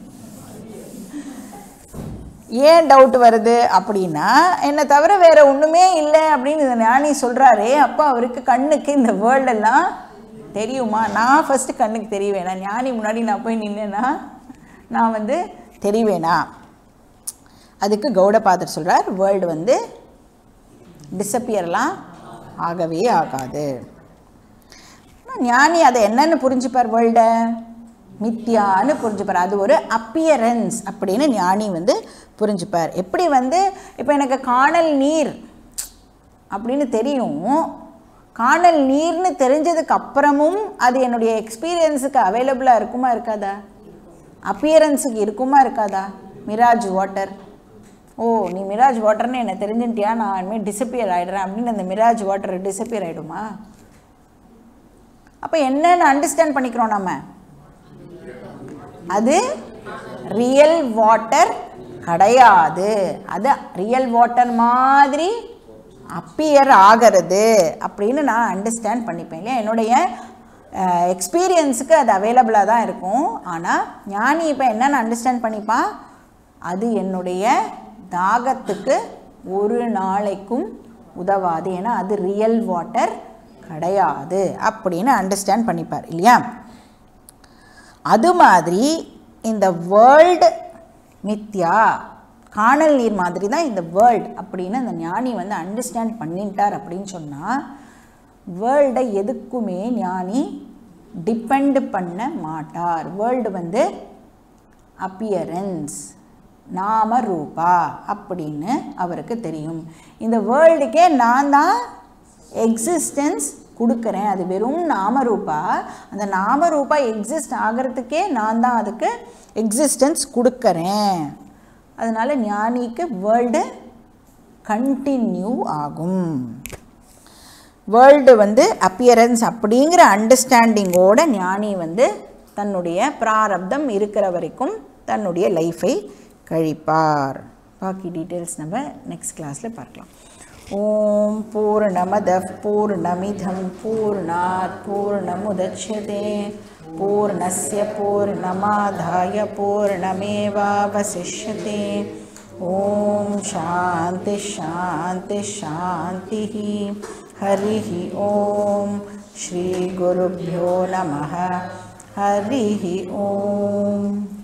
ஏன் டவுட் வருது அப்படின்னா என்னை தவிர வேற ஒன்றுமே இல்லை அப்படின்னு இந்த ஞானி சொல்கிறாரே அப்போ அவருக்கு கண்ணுக்கு இந்த வேர்ல்டெல்லாம் தெரியுமா நான் ஃபஸ்ட்டு கண்ணுக்கு தெரியவேனா ஞானி முன்னாடி நான் போய் நின்னேன்னா நான் வந்து தெரிவேனா அதுக்கு கௌடபாதர் சொல்கிறார் வேர்ல்டு வந்து டிஸப்பியர்லாம் ஆகவே ஆகாது ஆனா ஞானி அதை என்னன்னு புரிஞ்சுப்பார் வேர்ல்டை மித்தியான்னு புரிஞ்சுப்பார் அது ஒரு அப்பியரன்ஸ் அப்படின்னு ஞானி வந்து புரிஞ்சுப்பார் எப்படி வந்து இப்போ எனக்கு காணல் நீர் அப்படின்னு தெரியும் காணல் நீர்னு தெரிஞ்சதுக்கு அப்புறமும் அது என்னுடைய எக்ஸ்பீரியன்ஸுக்கு அவைலபிளாக இருக்குமா இருக்காதா அப்பியரன்ஸுக்கு இருக்குமா இருக்காதா மிராஜ் வாட்டர் ஓ நீ மிராஜ் வாட்டர்னு என்ன தெரிஞ்சுட்டியா நான் இனிமேல் டிசப்பியர் ஆகிடுறேன் அப்படின்னு அந்த மிராஜ் வாட்டர் டிசப்பியர் ஆகிடுமா அப்போ என்னன்னு அண்டர்ஸ்டாண்ட் பண்ணிக்கிறோம் நம்ம அது ரியல் வாட்டர் கிடையாது அது ரியல் வாட்டர் மாதிரி அப்பியர் ஆகிறது அப்படின்னு நான் அண்டர்ஸ்டாண்ட் பண்ணிப்பேன் இல்லையா என்னுடைய எக்ஸ்பீரியன்ஸுக்கு அது அவைலபிளாக தான் இருக்கும் ஆனால் ஞானி இப்போ என்னென்னு அண்டர்ஸ்டாண்ட் பண்ணிப்பான் அது என்னுடைய தாகத்துக்கு ஒரு நாளைக்கும் உதவாது ஏன்னா அது ரியல் வாட்டர் கிடையாது அப்படின்னு அண்டர்ஸ்டாண்ட் பண்ணிப்பார் இல்லையா அது மாதிரி இந்த வேர்ல்டு மித்யா காணல் நீர் மாதிரி தான் இந்த வேர்ல்டு அப்படின்னு அந்த ஞானி வந்து அண்டர்ஸ்டாண்ட் பண்ணிட்டார் அப்படின்னு சொன்னால் வேர்ல்டை எதுக்குமே ஞானி டிபெண்ட் பண்ண மாட்டார் வேர்ல்டு வந்து அப்பியரன்ஸ் நாம ரூபா அப்படின்னு அவருக்கு தெரியும் இந்த வேர்ல்டுக்கே நான் தான் எக்ஸிஸ்டன்ஸ் கொடுக்குறேன் அது வெறும் நாமரூபா அந்த நாமரூபா எக்ஸிஸ்ட் ஆகிறதுக்கே நான் தான் அதுக்கு எக்ஸிஸ்டன்ஸ் கொடுக்குறேன் அதனால் ஞானிக்கு வேர்ல்டு கண்டினியூ ஆகும் வேர்ல்டு வந்து அப்பியரன்ஸ் அப்படிங்கிற அண்டர்ஸ்டாண்டிங்கோட ஞானி வந்து தன்னுடைய பிராரப்தம் இருக்கிற வரைக்கும் தன்னுடைய லைஃபை கழிப்பார் பாக்கி டீட்டெயில்ஸ் நம்ம நெக்ஸ்ட் கிளாஸில் பார்க்கலாம் ஓம் பூர்ணமதः பூர்ணமிதம் பூர்ணாத் பூர்ணமுதட்சதே பூர்ணस्य பூர்ணமாதாய பூர்ணமேவாவசிஷ்யते ॐ शान्ति शान्ति शान्तिः हरिः ॐ श्रीगुरुभ्यो नमः हरिः ॐ